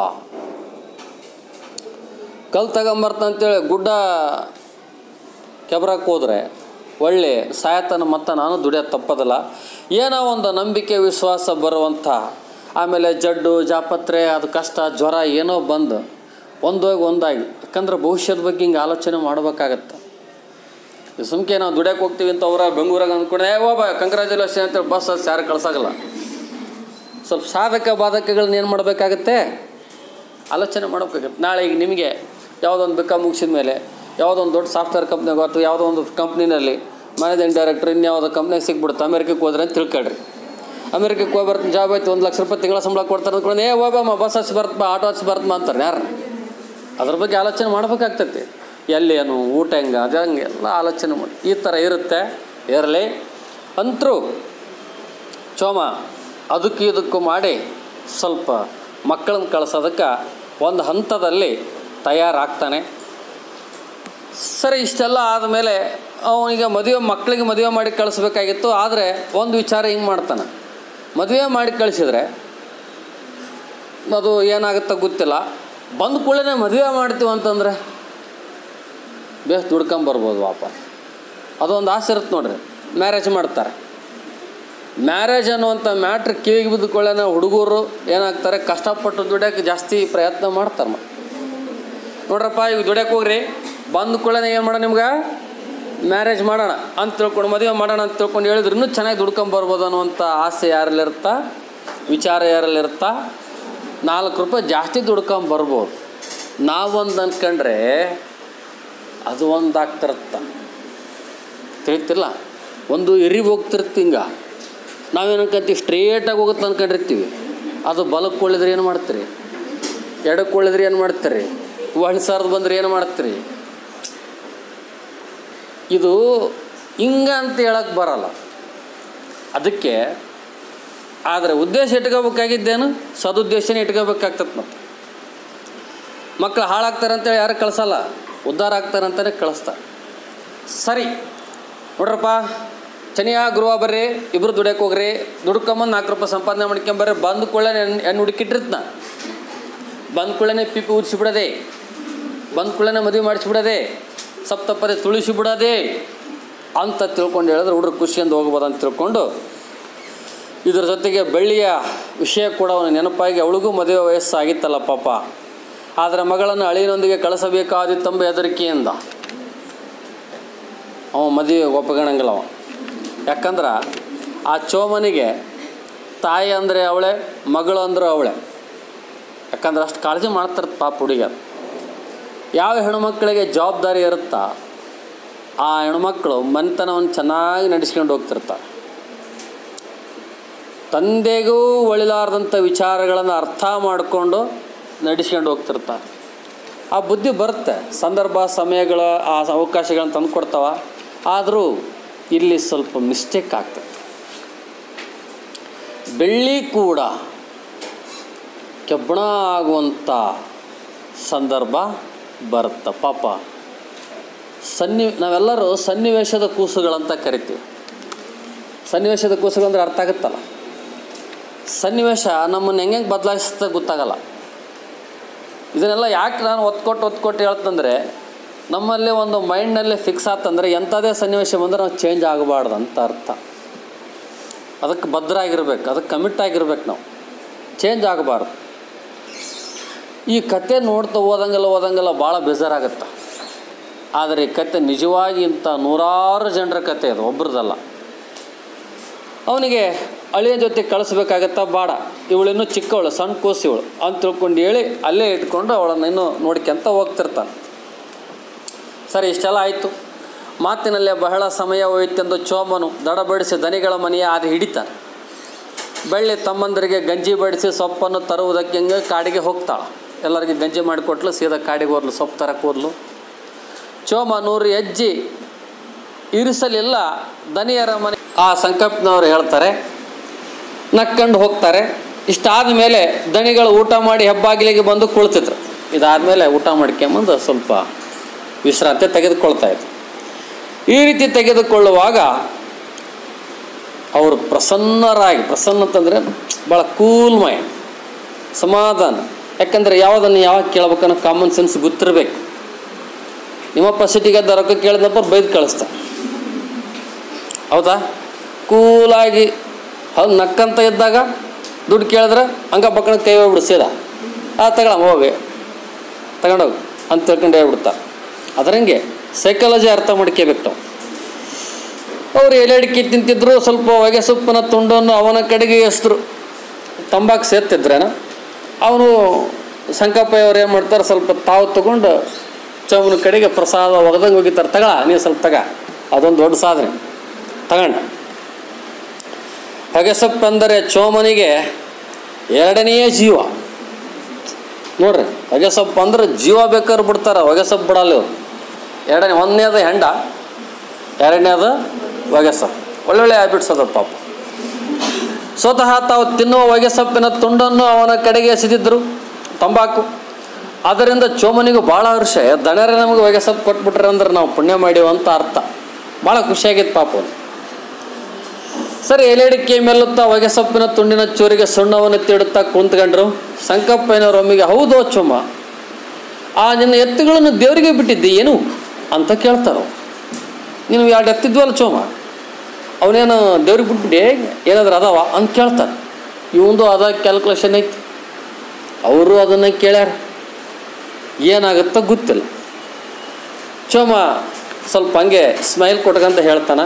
ಕಲ್ ತಗೊಂಬರ್ತಂತೇಳಿ ಗುಡ್ಡ ಕೆಬ್ರಕ್ಕೆ ಹೋದ್ರೆ ಒಳ್ಳೆ ಸಾಯತನ ಮತ್ತು ನಾನು ದುಡಿಯೋದು ತಪ್ಪದಲ್ಲ ಏನೋ ಒಂದು ನಂಬಿಕೆ ವಿಶ್ವಾಸ ಬರುವಂಥ ಆಮೇಲೆ ಜಡ್ಡು ಜಾಪತ್ರೆ ಅದು ಕಷ್ಟ ಜ್ವರ ಏನೋ ಬಂದು ಒಂದೋಗಿ ಒಂದಾಗಿ ಯಾಕಂದ್ರೆ ಭವಿಷ್ಯದ ಬಗ್ಗೆ ಹಿಂಗೆ ಆಲೋಚನೆ ಮಾಡ್ಬೇಕಾಗತ್ತೆ ಸುಮ್ಕೆ ನಾವು ದುಡ್ಯಕ್ಕೆ ಹೋಗ್ತೀವಿ ಅಂತ ಅವ್ರ ಬೆಂಗಳೂರಾಗ ಅಂದ್ಕೊಂಡೆ ಏ ಹೋಬ ಕಂಗ್ರ್ಯಾಚುಲೇಷನ್ ಅಂತೇಳಿ ಬಸ್ ಹತ್ಸಿ ಯಾರು ಕಳ್ಸಾಗಲ್ಲ ಸ್ವಲ್ಪ ಸಾಧಕ ಬಾಧಕಗಳನ್ನ ಏನು ಮಾಡಬೇಕಾಗತ್ತೆ ಆಲೋಚನೆ ಮಾಡಬೇಕಾಗತ್ತೆ ನಾಳೆ ಈಗ ನಿಮಗೆ ಯಾವುದೊಂದು ಬಿಕ್ಕ ಮುಗಿಸಿದ ಮೇಲೆ ಯಾವುದೊಂದು ದೊಡ್ಡ ಸಾಫ್ಟ್ವೇರ್ ಕಂಪ್ನಿಗೆ ಅಥವಾ ಯಾವುದೋ ಒಂದು ಕಂಪ್ನಿನಲ್ಲಿ ಮ್ಯಾನೇಜಿಂಗ್ ಡೈರೆಕ್ಟರ್ ಇನ್ಯಾವುದೋ ಕಂಪ್ನಿಗೆ ಸಿಕ್ಬಿಡುತ್ತೆ ಅಮೇರಿಕಕ್ಕೆ ಹೋದ್ರೆ ಅಂತ ತಿಳ್ಕೊಳ್ರಿ ಅಮೇರಿಕಕ್ಕೆ ಹೋಗಿ ಬರ್ತೀನಿ ಜಾಬ್ ಆಯ್ತು ಒಂದು ಲಕ್ಷ ರೂಪಾಯಿ ತಿಂಗಳ ಸಂಬಳ ಕೊಡ್ತಾರೆ ಅಂದ್ಕೊಂಡು ಏ ಹೋಗಮ್ಮ ಬಸ್ ಹಚ್ಚಿ ಬರ್ತಮ್ಮ ಆಟೋ ಹಚ್ಚಿ ಬರ್ತಮ್ಮ ಅಂತಾರೆ ಯಾರು ಅದ್ರ ಬಗ್ಗೆ ಆಲೋಚನೆ ಮಾಡ್ಬೇಕಾಗ್ತೈತಿ ಎಲ್ಲಿ ಏನು ಊಟ ಹೆಂಗೆ ಅದು ಹಂಗೆ ಎಲ್ಲ ಆಲೋಚನೆ ಮಾಡಿ ಈ ಥರ ಇರುತ್ತೆ ಇರಲಿ ಅಂತರೂ ಚೋಮ ಅದಕ್ಕೂ ಇದಕ್ಕೂ ಮಾಡಿ ಸ್ವಲ್ಪ ಮಕ್ಕಳನ್ನ ಕಳ್ಸೋದಕ್ಕೆ ಒಂದು ಹಂತದಲ್ಲಿ ತಯಾರಾಗ್ತಾನೆ ಸರಿ ಇಷ್ಟೆಲ್ಲ ಆದಮೇಲೆ ಅವನಿಗೆ ಮದುವೆ ಮಕ್ಕಳಿಗೆ ಮದುವೆ ಮಾಡಿ ಕಳಿಸ್ಬೇಕಾಗಿತ್ತು ಆದರೆ ಒಂದು ವಿಚಾರ ಹಿಂಗೆ ಮಾಡ್ತಾನೆ ಮದುವೆ ಮಾಡಿ ಕಳಿಸಿದ್ರೆ ಅದು ಏನಾಗುತ್ತೋ ಗೊತ್ತಿಲ್ಲ ಬಂದ ಕೂಡಲೇ ಮದುವೆ ಮಾಡ್ತೀವಿ ಅಂತಂದರೆ ಬೇಸ್ ದುಡ್ಕೊಂಬರ್ಬೋದು ವಾಪಸ್ ಅದೊಂದು ಆಸೆ ಇರುತ್ತೆ ನೋಡ್ರಿ ಮ್ಯಾರೇಜ್ ಮಾಡ್ತಾರೆ ಮ್ಯಾರೇಜ್ ಅನ್ನುವಂಥ ಮ್ಯಾಟ್ರ್ ಕಿವಿಗೆ ಬಿದ್ದುಕೊಳ್ಳೇನ ಹುಡುಗರು ಏನಾಗ್ತಾರೆ ಕಷ್ಟಪಟ್ಟು ದುಡ್ಯಕ್ಕೆ ಜಾಸ್ತಿ ಪ್ರಯತ್ನ ಮಾಡ್ತಾರೆ ಮ ನೋಡ್ರಪ್ಪ ಈಗ ದುಡ್ಯಕ್ಕೆ ಹೋಗ್ರಿ ಬಂದ ಕೂಡಲೇ ಏನು ಮಾಡೋಣ ನಿಮ್ಗೆ ಮ್ಯಾರೇಜ್ ಮಾಡೋಣ ಅಂತ ತಿಳ್ಕೊಂಡು ಮದುವೆ ಮಾಡೋಣ ಅಂತ ತಿಳ್ಕೊಂಡು ಹೇಳಿದ್ರು ಇನ್ನೂ ಚೆನ್ನಾಗಿ ದುಡ್ಕೊಂಬರ್ಬೋದು ಅನ್ನುವಂಥ ಆಸೆ ಯಾರಲ್ಲಿರುತ್ತಾ ವಿಚಾರ ಯಾರಲ್ಲಿರುತ್ತಾ ನಾಲ್ಕು ರೂಪಾಯಿ ಜಾಸ್ತಿ ದುಡ್ಕೊಂಬರ್ಬೋದು ನಾವೊಂದು ಅಂದ್ಕೊಂಡ್ರೆ ಅದು ಒಂದು ಆಗ್ತಿರತ್ತ ತಿಳಿತಿಲ್ಲ ಒಂದು ಎರಿಗೆ ಹೋಗ್ತಿರ್ತಿ ಹಿಂಗ ನಾವೇನು ಅನ್ಕೊಂತೀವಿ ಸ್ಟ್ರೇಟಾಗಿ ಹೋಗುತ್ತೆ ಅನ್ಕೊಂಡಿರ್ತೀವಿ ಅದು ಬಲಕ್ಕೆ ಉಳಿದ್ರೆ ಏನು ಮಾಡ್ತೀರಿ ಎಡಕ್ಕೆ ಉಳಿದ್ರೆ ಏನು ಮಾಡ್ತೀರಿ ಒಳಸಾರ್ದು ಬಂದ್ರೆ ಏನು ಮಾಡ್ತೀರಿ ಇದು ಹಿಂಗ ಅಂತ ಹೇಳಕ್ಕೆ ಬರಲ್ಲ ಅದಕ್ಕೆ ಆದರೆ ಉದ್ದೇಶ ಇಟ್ಕೋಬೇಕಾಗಿದ್ದೇನು ಸದುದ್ದೇಶನೇ ಇಟ್ಕೋಬೇಕಾಗ್ತದೆ ಮತ್ತೆ ಮಕ್ಕಳು ಹಾಳಾಗ್ತಾರೆ ಅಂತೇಳಿ ಯಾರು ಕಳಿಸಲ್ಲ ಉದ್ಧಾರ ಆಗ್ತಾರೆ ಅಂತಲೇ ಕಳಿಸ್ತಾರೆ ಸರಿ ನೋಡ್ರಪ್ಪ ಚನಿಯ ಗುರುವ ಬರ್ರಿ ಇಬ್ಬರು ದುಡಿಯಕ್ಕೆ ಹೋಗ್ರಿ ದುಡ್ಕೊಂಬಂದು ನಾಲ್ಕು ರೂಪಾಯಿ ಸಂಪಾದನೆ ಮಾಡ್ಕೊಂಬರ್ರಿ ಬಂದ ಕೂಡಲೇ ಎಣ್ಣೆ ಹುಡುಕಿಟ್ಟಿರ್ತ ಬಂದ ಕೂಡಲೇ ಪಿಪಿ ಊದಿಸಿಬಿಡೋದೆ ಬಂದ ಕೂಡಲೇ ಮದುವೆ ಮಾಡಿಸ್ಬಿಡೋದೆ ಸಪ್ತಪದೆ ತುಳಿಸಿ ಬಿಡೋದೆ ಅಂತ ತಿಳ್ಕೊಂಡು ಹೇಳಿದ್ರೆ ಹುಡುಗರು ಖುಷಿಯಿಂದ ಹೋಗ್ಬೋದು ಅಂತ ತಿಳ್ಕೊಂಡು ಇದ್ರ ಜೊತೆಗೆ ಬೆಳ್ಳಿಯ ವಿಷಯ ಕೂಡ ಅವನು ನೆನಪಾಗಿ ಅವಳಿಗೂ ಮದುವೆ ವಯಸ್ಸಾಗಿತ್ತಲ್ಲ ಪಾಪ ಆದರೆ ಮಗಳನ್ನು ಅಳಿಯನೊಂದಿಗೆ ಕಳಿಸಬೇಕಾದಿತ್ತಂಬ ಹೆದರಿಕೆಯಿಂದ ಅವ ಮದುವೆ ಒಪ್ಪಗಣಂಗಿಲ್ಲ ಅವ ಯಾಕಂದ್ರೆ ಆ ಚೋಮನಿಗೆ ತಾಯಿ ಅಂದರೆ ಅವಳೆ ಮಗಳು ಅಂದ್ರೆ ಅವಳೆ ಯಾಕಂದ್ರೆ ಅಷ್ಟು ಕಾಳಜಿ ಮಾಡ್ತಿರ್ತ ಪಾಪ ಹುಡುಗ ಯಾವ ಹೆಣ್ಮಕ್ಳಿಗೆ ಜವಾಬ್ದಾರಿ ಇರುತ್ತಾ ಆ ಹೆಣ್ಮಕ್ಳು ಮನೆತನವನ್ನು ಚೆನ್ನಾಗಿ ನಡೆಸ್ಕೊಂಡು ಹೋಗ್ತಿರ್ತಾರೆ ತಂದೆಗೂ ಒಳಿಲಾರ್ದಂಥ ವಿಚಾರಗಳನ್ನು ಅರ್ಥ ಮಾಡಿಕೊಂಡು ನಡೆಸ್ಕೊಂಡು ಹೋಗ್ತಿರ್ತಾರೆ ಆ ಬುದ್ಧಿ ಬರುತ್ತೆ ಸಂದರ್ಭ ಸಮಯಗಳ ಆ ಅವಕಾಶಗಳನ್ನ ತಂದು ಕೊಡ್ತಾವ ಆದರೂ ಇಲ್ಲಿ ಸ್ವಲ್ಪ ಮಿಸ್ಟೇಕ್ ಆಗ್ತದೆ ಬೆಳ್ಳಿ ಕೂಡ ಕೆಬ್ಬಣ ಆಗುವಂಥ ಸಂದರ್ಭ ಬರುತ್ತೆ ಪಾಪ ಸನ್ನಿ ನಾವೆಲ್ಲರೂ ಸನ್ನಿವೇಶದ ಕೂಸುಗಳಂತ ಕರಿತೀವಿ ಸನ್ನಿವೇಶದ ಕೂಸುಗಳು ಅಂದರೆ ಅರ್ಥ ಆಗುತ್ತಲ್ಲ ಸನ್ನಿವೇಶ ನಮ್ಮನ್ನು ಹೆಂಗೆ ಬದಲಾಯಿಸುತ್ತೆ ಗೊತ್ತಾಗಲ್ಲ ಇದನ್ನೆಲ್ಲ ಯಾಕೆ ನಾನು ಒತ್ಕೊಟ್ಟು ಒತ್ಕೊಟ್ಟು ಹೇಳ್ತಂದರೆ ನಮ್ಮಲ್ಲಿ ಒಂದು ಮೈಂಡ್ನಲ್ಲಿ ಫಿಕ್ಸ್ ಆತಂದರೆ ಎಂಥದೇ ಸನ್ನಿವೇಶ ಬಂದರೆ ನಾವು ಚೇಂಜ್ ಆಗಬಾರ್ದು ಅಂತ ಅರ್ಥ ಅದಕ್ಕೆ ಭದ್ರಾಗಿರ್ಬೇಕು ಅದಕ್ಕೆ ಕಮಿಟ್ ಆಗಿರ್ಬೇಕು ನಾವು ಚೇಂಜ್ ಆಗಬಾರ್ದು ಈ ಕತೆ ನೋಡ್ತಾ ಓದಂಗೆಲ್ಲ ಓದಂಗೆಲ್ಲ ಭಾಳ ಬೇಜಾರಾಗುತ್ತೆ ಆದರೆ ಈ ಕತೆ ನಿಜವಾಗಿ ಇಂಥ ನೂರಾರು ಜನರ ಕತೆ ಅದು ಒಬ್ರದಲ್ಲ ಅವನಿಗೆ ಅಳಿಯ ಜೊತೆ ಕಳಿಸ್ಬೇಕಾಗತ್ತಾ ಬೇಡ ಇವಳಿನ್ನೂ ಚಿಕ್ಕವಳು ಸಣ್ಣ ಕೂಸು ಇವಳು ಅಂತ ತಿಳ್ಕೊಂಡು ಹೇಳಿ ಅಲ್ಲೇ ಇಟ್ಕೊಂಡು ಅವಳನ್ನು ಇನ್ನೂ ನೋಡ್ಕೊಂತ ಹೋಗ್ತಿರ್ತಾನೆ ಸರಿ ಇಷ್ಟೆಲ್ಲ ಆಯಿತು ಮಾತಿನಲ್ಲೇ ಬಹಳ ಸಮಯ ಹೋಯಿತೆಂದು ಚೋಮನು ದಡಬಡಿಸಿ ದನಿಗಳ ಮನೆಯ ಅದು ಹಿಡಿತಾನೆ ಬೆಳ್ಳಿ ತಮ್ಮಂದರಿಗೆ ಗಂಜಿ ಬಡಿಸಿ ಸೊಪ್ಪನ್ನು ತರುವುದಕ್ಕೆ ಹೆಂಗೆ ಕಾಡಿಗೆ ಹೋಗ್ತಾಳೆ ಎಲ್ಲರಿಗೆ ಗಂಜಿ ಮಾಡಿಕೊಟ್ಲು ಸೀದಾ ಕಾಡಿಗೆ ಹೋದ್ಲು ಸೊಪ್ಪು ತರಕ್ಕೆ ಹೋದ್ಲು ಚೋಮ ನೂರು ಹೆಜ್ಜೆ ಇರಿಸಲಿಲ್ಲ ದನಿಯರ ಮನೆ ಆ ಸಂಕಪ್ನವ್ರು ಹೇಳ್ತಾರೆ ನಕ್ಕೊಂಡು ಹೋಗ್ತಾರೆ ಇಷ್ಟಾದ ಮೇಲೆ ದಣಿಗಳು ಊಟ ಮಾಡಿ ಹೆಬ್ಬಾಗಿಲಿಗೆ ಬಂದು ಕುಳಿತಿದ್ರು ಇದಾದಮೇಲೆ ಊಟ ಮಾಡ್ಕೊಂಬಂದು ಸ್ವಲ್ಪ ವಿಶ್ರಾಂತಿ ತೆಗೆದುಕೊಳ್ತಾ ಇದ್ರು ಈ ರೀತಿ ತೆಗೆದುಕೊಳ್ಳುವಾಗ ಅವರು ಪ್ರಸನ್ನರಾಗಿ ಪ್ರಸನ್ನ ಅಂತಂದರೆ ಭಾಳ ಕೂಲ್ ಮೈಂಡ್ ಸಮಾಧಾನ ಯಾಕಂದರೆ ಯಾವುದನ್ನು ಯಾವಾಗ ಕೇಳ್ಬೇಕನ್ನೋ ಕಾಮನ್ ಸೆನ್ಸ್ ಗೊತ್ತಿರಬೇಕು ನಿಮ್ಮಪ್ಪ ಸಿಟಿಗೆ ರೊಕ್ಕ ಕೇಳಿದಪ್ಪ ಬೈದು ಕಳಿಸ್ತಾರೆ ಹೌದಾ ಕೂಲಾಗಿ ಹಂಗೆ ನಕ್ಕಂತ ಇದ್ದಾಗ ದುಡ್ಡು ಕೇಳಿದ್ರೆ ಹಂಗ ಪಕ್ಕನ ಕೈ ಹೋಗ್ಬಿಡು ಸೀದಾ ಆ ತಗೊಳಮ್ಮ ಹೋಗಿ ತಗೊಂಡೋಗಿ ಅಂತ ತಿಳ್ಕೊಂಡು ಹೇಳ್ಬಿಡ್ತಾರೆ ಅದರಂಗೆ ಸೈಕಾಲಜಿ ಅರ್ಥ ಮಾಡ್ಕೋಬೇಕು ನಾವು ಅವರು ಎಲೆ ಅಡಿಕೆ ತಿಂತಿದ್ರು ಸ್ವಲ್ಪ ಹೊಗೆ ಸೊಪ್ಪಿನ ತುಂಡನ್ನು ಅವನ ಕಡೆಗೆ ಎಸ್ತರು ತಂಬಾಕು ಸೇರ್ತಿದ್ರೇನ ಅವನು ಸಂಕಪ್ಪಯ್ಯವ್ರು ಏನು ಮಾಡ್ತಾರೆ ಸ್ವಲ್ಪ ತಾವು ತಗೊಂಡು ಚೌಮನ ಕಡೆಗೆ ಪ್ರಸಾದ ಒಗದಂಗೆ ಹೋಗಿತಾರೆ ತಗಳ ನೀವು ಸ್ವಲ್ಪ ತಗ ಅದೊಂದು ದೊಡ್ಡ ಸಾಧನೆ ತಗೊಂಡ ಹೊಗೆ ಸೊಪ್ಪು ಅಂದರೆ ಚೋಮನಿಗೆ ಎರಡನೆಯ ಜೀವ ನೋಡ್ರಿ ಹೊಗೆ ಸೊಪ್ಪು ಅಂದ್ರೆ ಜೀವ ಬೇಕಾದ್ರೆ ಬಿಡ್ತಾರೆ ಹೊಗೆ ಸೊಪ್ಪು ಬಿಡಲ್ಲ ಇವ್ರು ಎರಡನೇ ಒಂದನೇದು ಹೆಂಡ ಎರಡನೇದು ಹೊಗೆ ಸೊಪ್ಪು ಒಳ್ಳೊಳ್ಳೆ ಹ್ಯಾಬಿಟ್ಸ್ ಅದ ಪಾಪ ಸ್ವತಃ ತಾವು ತಿನ್ನುವ ಹೊಗೆ ಸೊಪ್ಪಿನ ತುಂಡನ್ನು ಅವನ ಕಡೆಗೆ ಎಸೆದಿದ್ದರು ತಂಬಾಕು ಅದರಿಂದ ಚೋಮನಿಗೂ ಭಾಳ ಹರ್ಷ ದಣರೆ ನಮಗೆ ಹೊಗೆ ಸೊಪ್ಪು ಕೊಟ್ಬಿಟ್ರೆ ಅಂದ್ರೆ ನಾವು ಪುಣ್ಯ ಮಾಡೀವಿ ಅಂತ ಅರ್ಥ ಭಾಳ ಖುಷಿಯಾಗಿತ್ತು ಪಾಪ ಅವ್ನು. ಸರಿ ಎಲೆಡಿಕೆ ಮೇಲುತ್ತಾ ಹೊಗೆ ಸೊಪ್ಪಿನ ತುಂಡಿನ ಚೂರಿಗೆ ಸುಣ್ಣವನ್ನು ತೀಡುತ್ತಾ ಕುಂತ್ಕೊಂಡ್ರು ಸಂಕಪ್ಪಯ್ಯನವ್ರ ಒಮ್ಮಿಗೆ ಹೌದೋ ಚೊಮ್ಮ ಆ ನಿನ್ನ ಎತ್ತುಗಳನ್ನು ದೇವರಿಗೆ ಬಿಟ್ಟಿದ್ದೆ ಏನು ಅಂತ ಕೇಳ್ತಾರೋ ನೀನು ಎರಡು ಎತ್ತಿದ್ವಲ್ಲ ಚೋಮ ಅವನೇನು ದೇವ್ರಿಗೆ ಬಿಟ್ಬಿಟ್ಟೆ ಏನಾದ್ರು ಅದಾವ ಅಂತ ಕೇಳ್ತಾರೆ ಇವಂದು ಅದ ಕ್ಯಾಲ್ಕುಲೇಷನ್ ಐತಿ ಅವರು ಅದನ್ನು ಕೇಳ್ಯಾರ ಏನಾಗುತ್ತೋ ಗೊತ್ತಿಲ್ಲ ಚೋಮ ಸ್ವಲ್ಪ ಹಂಗೆ ಸ್ಮೈಲ್ ಕೊಟ್ಕಂತ ಹೇಳ್ತಾನೆ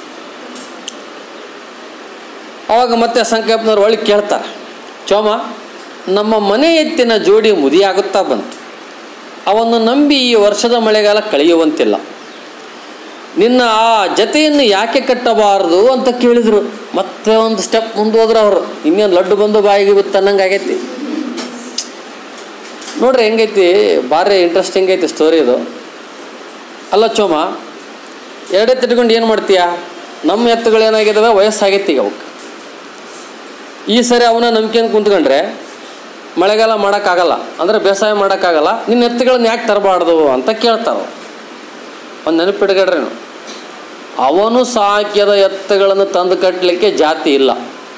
ಅವಾಗ ಮತ್ತೆ ಸಂಕೇಪ್ನವ್ರು ಒಳಗೆ ಕೇಳ್ತಾರೆ ಚೋಮ ನಮ್ಮ ಮನೆ ಎತ್ತಿನ ಜೋಡಿ ಮುದಿಯಾಗುತ್ತಾ ಬಂತು ಅವನ್ನು ನಂಬಿ ಈ ವರ್ಷದ ಮಳೆಗಾಲ ಕಳೆಯುವಂತಿಲ್ಲ ನಿನ್ನ ಆ ಜತೆಯನ್ನು ಯಾಕೆ ಕಟ್ಟಬಾರದು ಅಂತ ಕೇಳಿದರು ಮತ್ತೆ ಒಂದು ಸ್ಟೆಪ್ ಮುಂದೋದ್ರು ಅವರು ಇನ್ನೇನು ಲಡ್ಡು ಬಂದು ಬಾಯಿಗೆ ಬಿತ್ತು ಅನ್ನಂಗೆ ಆಗೈತಿ ನೋಡ್ರಿ ಹೆಂಗೈತಿ ಭಾರಿ ಇಂಟ್ರೆಸ್ಟಿಂಗ್ ಐತಿ ಸ್ಟೋರಿ ಇದು ಅಲ್ಲ ಚೋಮ ಎರಡೇ ತಿಟ್ಕೊಂಡು ಏನು ಮಾಡ್ತೀಯ ನಮ್ಮ ಎತ್ತುಗಳು ಏನಾಗಿದ್ದಾವೆ ವಯಸ್ಸಾಗೈತಿ ಈಗ ಅವಕ್ಕೆ ಈ ಸರಿ ಅವನ ನಂಬಿಕೆಯನ್ನು ಕುಂತ್ಕೊಂಡ್ರೆ ಮಳೆಗಾಲ ಮಾಡೋಕ್ಕಾಗಲ್ಲ ಅಂದರೆ ಬೇಸಾಯ ಮಾಡೋಕ್ಕಾಗಲ್ಲ ನಿನ್ನ ಎತ್ತುಗಳನ್ನ ಯಾಕೆ ತರಬಾರ್ದು ಅಂತ ಕೇಳ್ತಾರೆ ಒಂದು ನೆನಪಿಡ್ಗಡ್ರಿ ನೀವು ಅವನು ಸಾಕಿದ ಎತ್ತುಗಳನ್ನು ತಂದು ಕಟ್ಟಲಿಕ್ಕೆ ಜಾತಿ ಇಲ್ಲ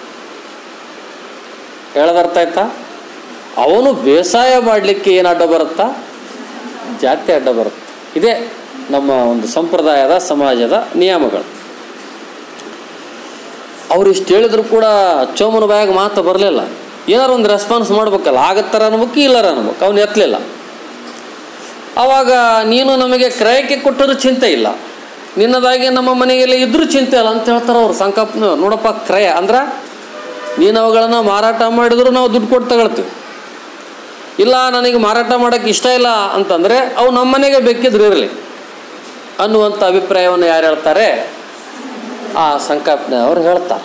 ಹೇಳೋದರ್ಥ ಆಯ್ತಾ ಅವನು ಬೇಸಾಯ ಮಾಡಲಿಕ್ಕೆ ಏನು ಅಡ್ಡ ಬರುತ್ತಾ ಜಾತಿ ಅಡ್ಡ ಬರುತ್ತೆ ಇದೇ ನಮ್ಮ ಒಂದು ಸಂಪ್ರದಾಯದ ಸಮಾಜದ ನಿಯಮಗಳು ಅವ್ರು ಇಷ್ಟು ಹೇಳಿದ್ರು ಕೂಡ ಚೋಮನ ಬಾಯಾಗ ಮಾತು ಬರಲಿಲ್ಲ ಏನಾರು ಒಂದು ರೆಸ್ಪಾನ್ಸ್ ಮಾಡ್ಬೇಕಲ್ಲ ಆಗತ್ತಾರ ಅನ್ಬೇಕು ಇಲ್ಲಾರ ಅನ್ಬೇಕು ಅವ್ನು ಎತ್ತಲಿಲ್ಲ ಆವಾಗ ನೀನು ನಮಗೆ ಕ್ರಯಕ್ಕೆ ಕೊಟ್ಟರೂ ಚಿಂತೆ ಇಲ್ಲ ನಿನ್ನದಾಗಿ ನಮ್ಮ ಮನೆಯಲ್ಲಿ ಇದ್ರೂ ಚಿಂತೆ ಇಲ್ಲ ಅಂತ ಹೇಳ್ತಾರೆ ಅವ್ರು ಸಂಕಪ್ನ ನೋಡಪ್ಪ ಕ್ರಯ ಅಂದ್ರೆ ನೀನು ಅವುಗಳನ್ನು ಮಾರಾಟ ಮಾಡಿದ್ರು ನಾವು ದುಡ್ಡು ಕೊಟ್ಟು ತಗೊಳ್ತೀವಿ ಇಲ್ಲ ನನಗೆ ಮಾರಾಟ ಮಾಡೋಕ್ಕೆ ಇಷ್ಟ ಇಲ್ಲ ಅಂತಂದರೆ ಅವು ನಮ್ಮ ಮನೆಗೆ ಬೇಕಿದ್ರು ಇರಲಿ ಅನ್ನುವಂಥ ಅಭಿಪ್ರಾಯವನ್ನು ಯಾರು ಹೇಳ್ತಾರೆ ಆ ಸಂಕಪ್ನ ಅವ್ರು ಹೇಳ್ತಾರೆ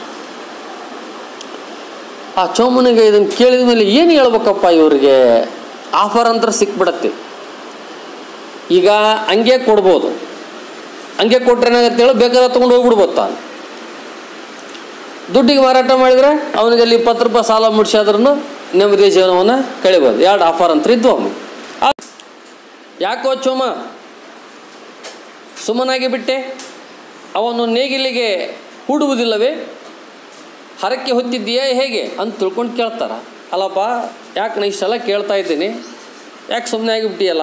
ಆ ಚೌಮನಿಗೆ ಇದನ್ನು ಕೇಳಿದ ಮೇಲೆ ಏನು ಹೇಳ್ಬೇಕಪ್ಪ ಇವ್ರಿಗೆ ಆಫರ್ ಅಂತ ಸಿಕ್ಬಿಡತ್ತೆ ಈಗ ಹಂಗೆ ಕೊಡ್ಬೋದು ಹಂಗೆ ಕೊಟ್ರೆ ಏನಾಗತ್ತೆ ಹೇಳಿ ಬೇಕಾದ್ರೆ ತೊಗೊಂಡು ಹೋಗ್ಬಿಡ್ಬೋದು ತಾನು ದುಡ್ಡಿಗೆ ಮಾರಾಟ ಮಾಡಿದರೆ ಅವನಿಗೆ ಅಲ್ಲಿ ಇಪ್ಪತ್ತು ರೂಪಾಯಿ ಸಾಲ ಮುಡ್ಸಾದ್ರೂ ನೆಮ್ಮದಿ ಜೀವನವನ್ನು ಕಳಿಬೋದು ಎರಡು ಆಫರ್ ಅಂತ ಇದ್ವು ಅವನು ಯಾಕೋ ಚೋಮ ಸುಮ್ಮನಾಗಿ ಬಿಟ್ಟೆ ಅವನು ನೇಗಿಲಿಗೆ ಹೂಡುವುದಿಲ್ಲವೇ ಹರಕೆ ಹೊತ್ತಿದ್ದೀಯಾ ಹೇಗೆ ಅಂತ ತಿಳ್ಕೊಂಡು ಕೇಳ್ತಾರ ಅಲ್ಲಪ್ಪ ಯಾಕೆ ನಾ ಇಷ್ಟೆಲ್ಲ ಕೇಳ್ತಾ ಇದ್ದೀನಿ ಯಾಕೆ ಸುಮ್ಮನೆ ಆಗಿಬಿಟ್ಟಿಯಲ್ಲ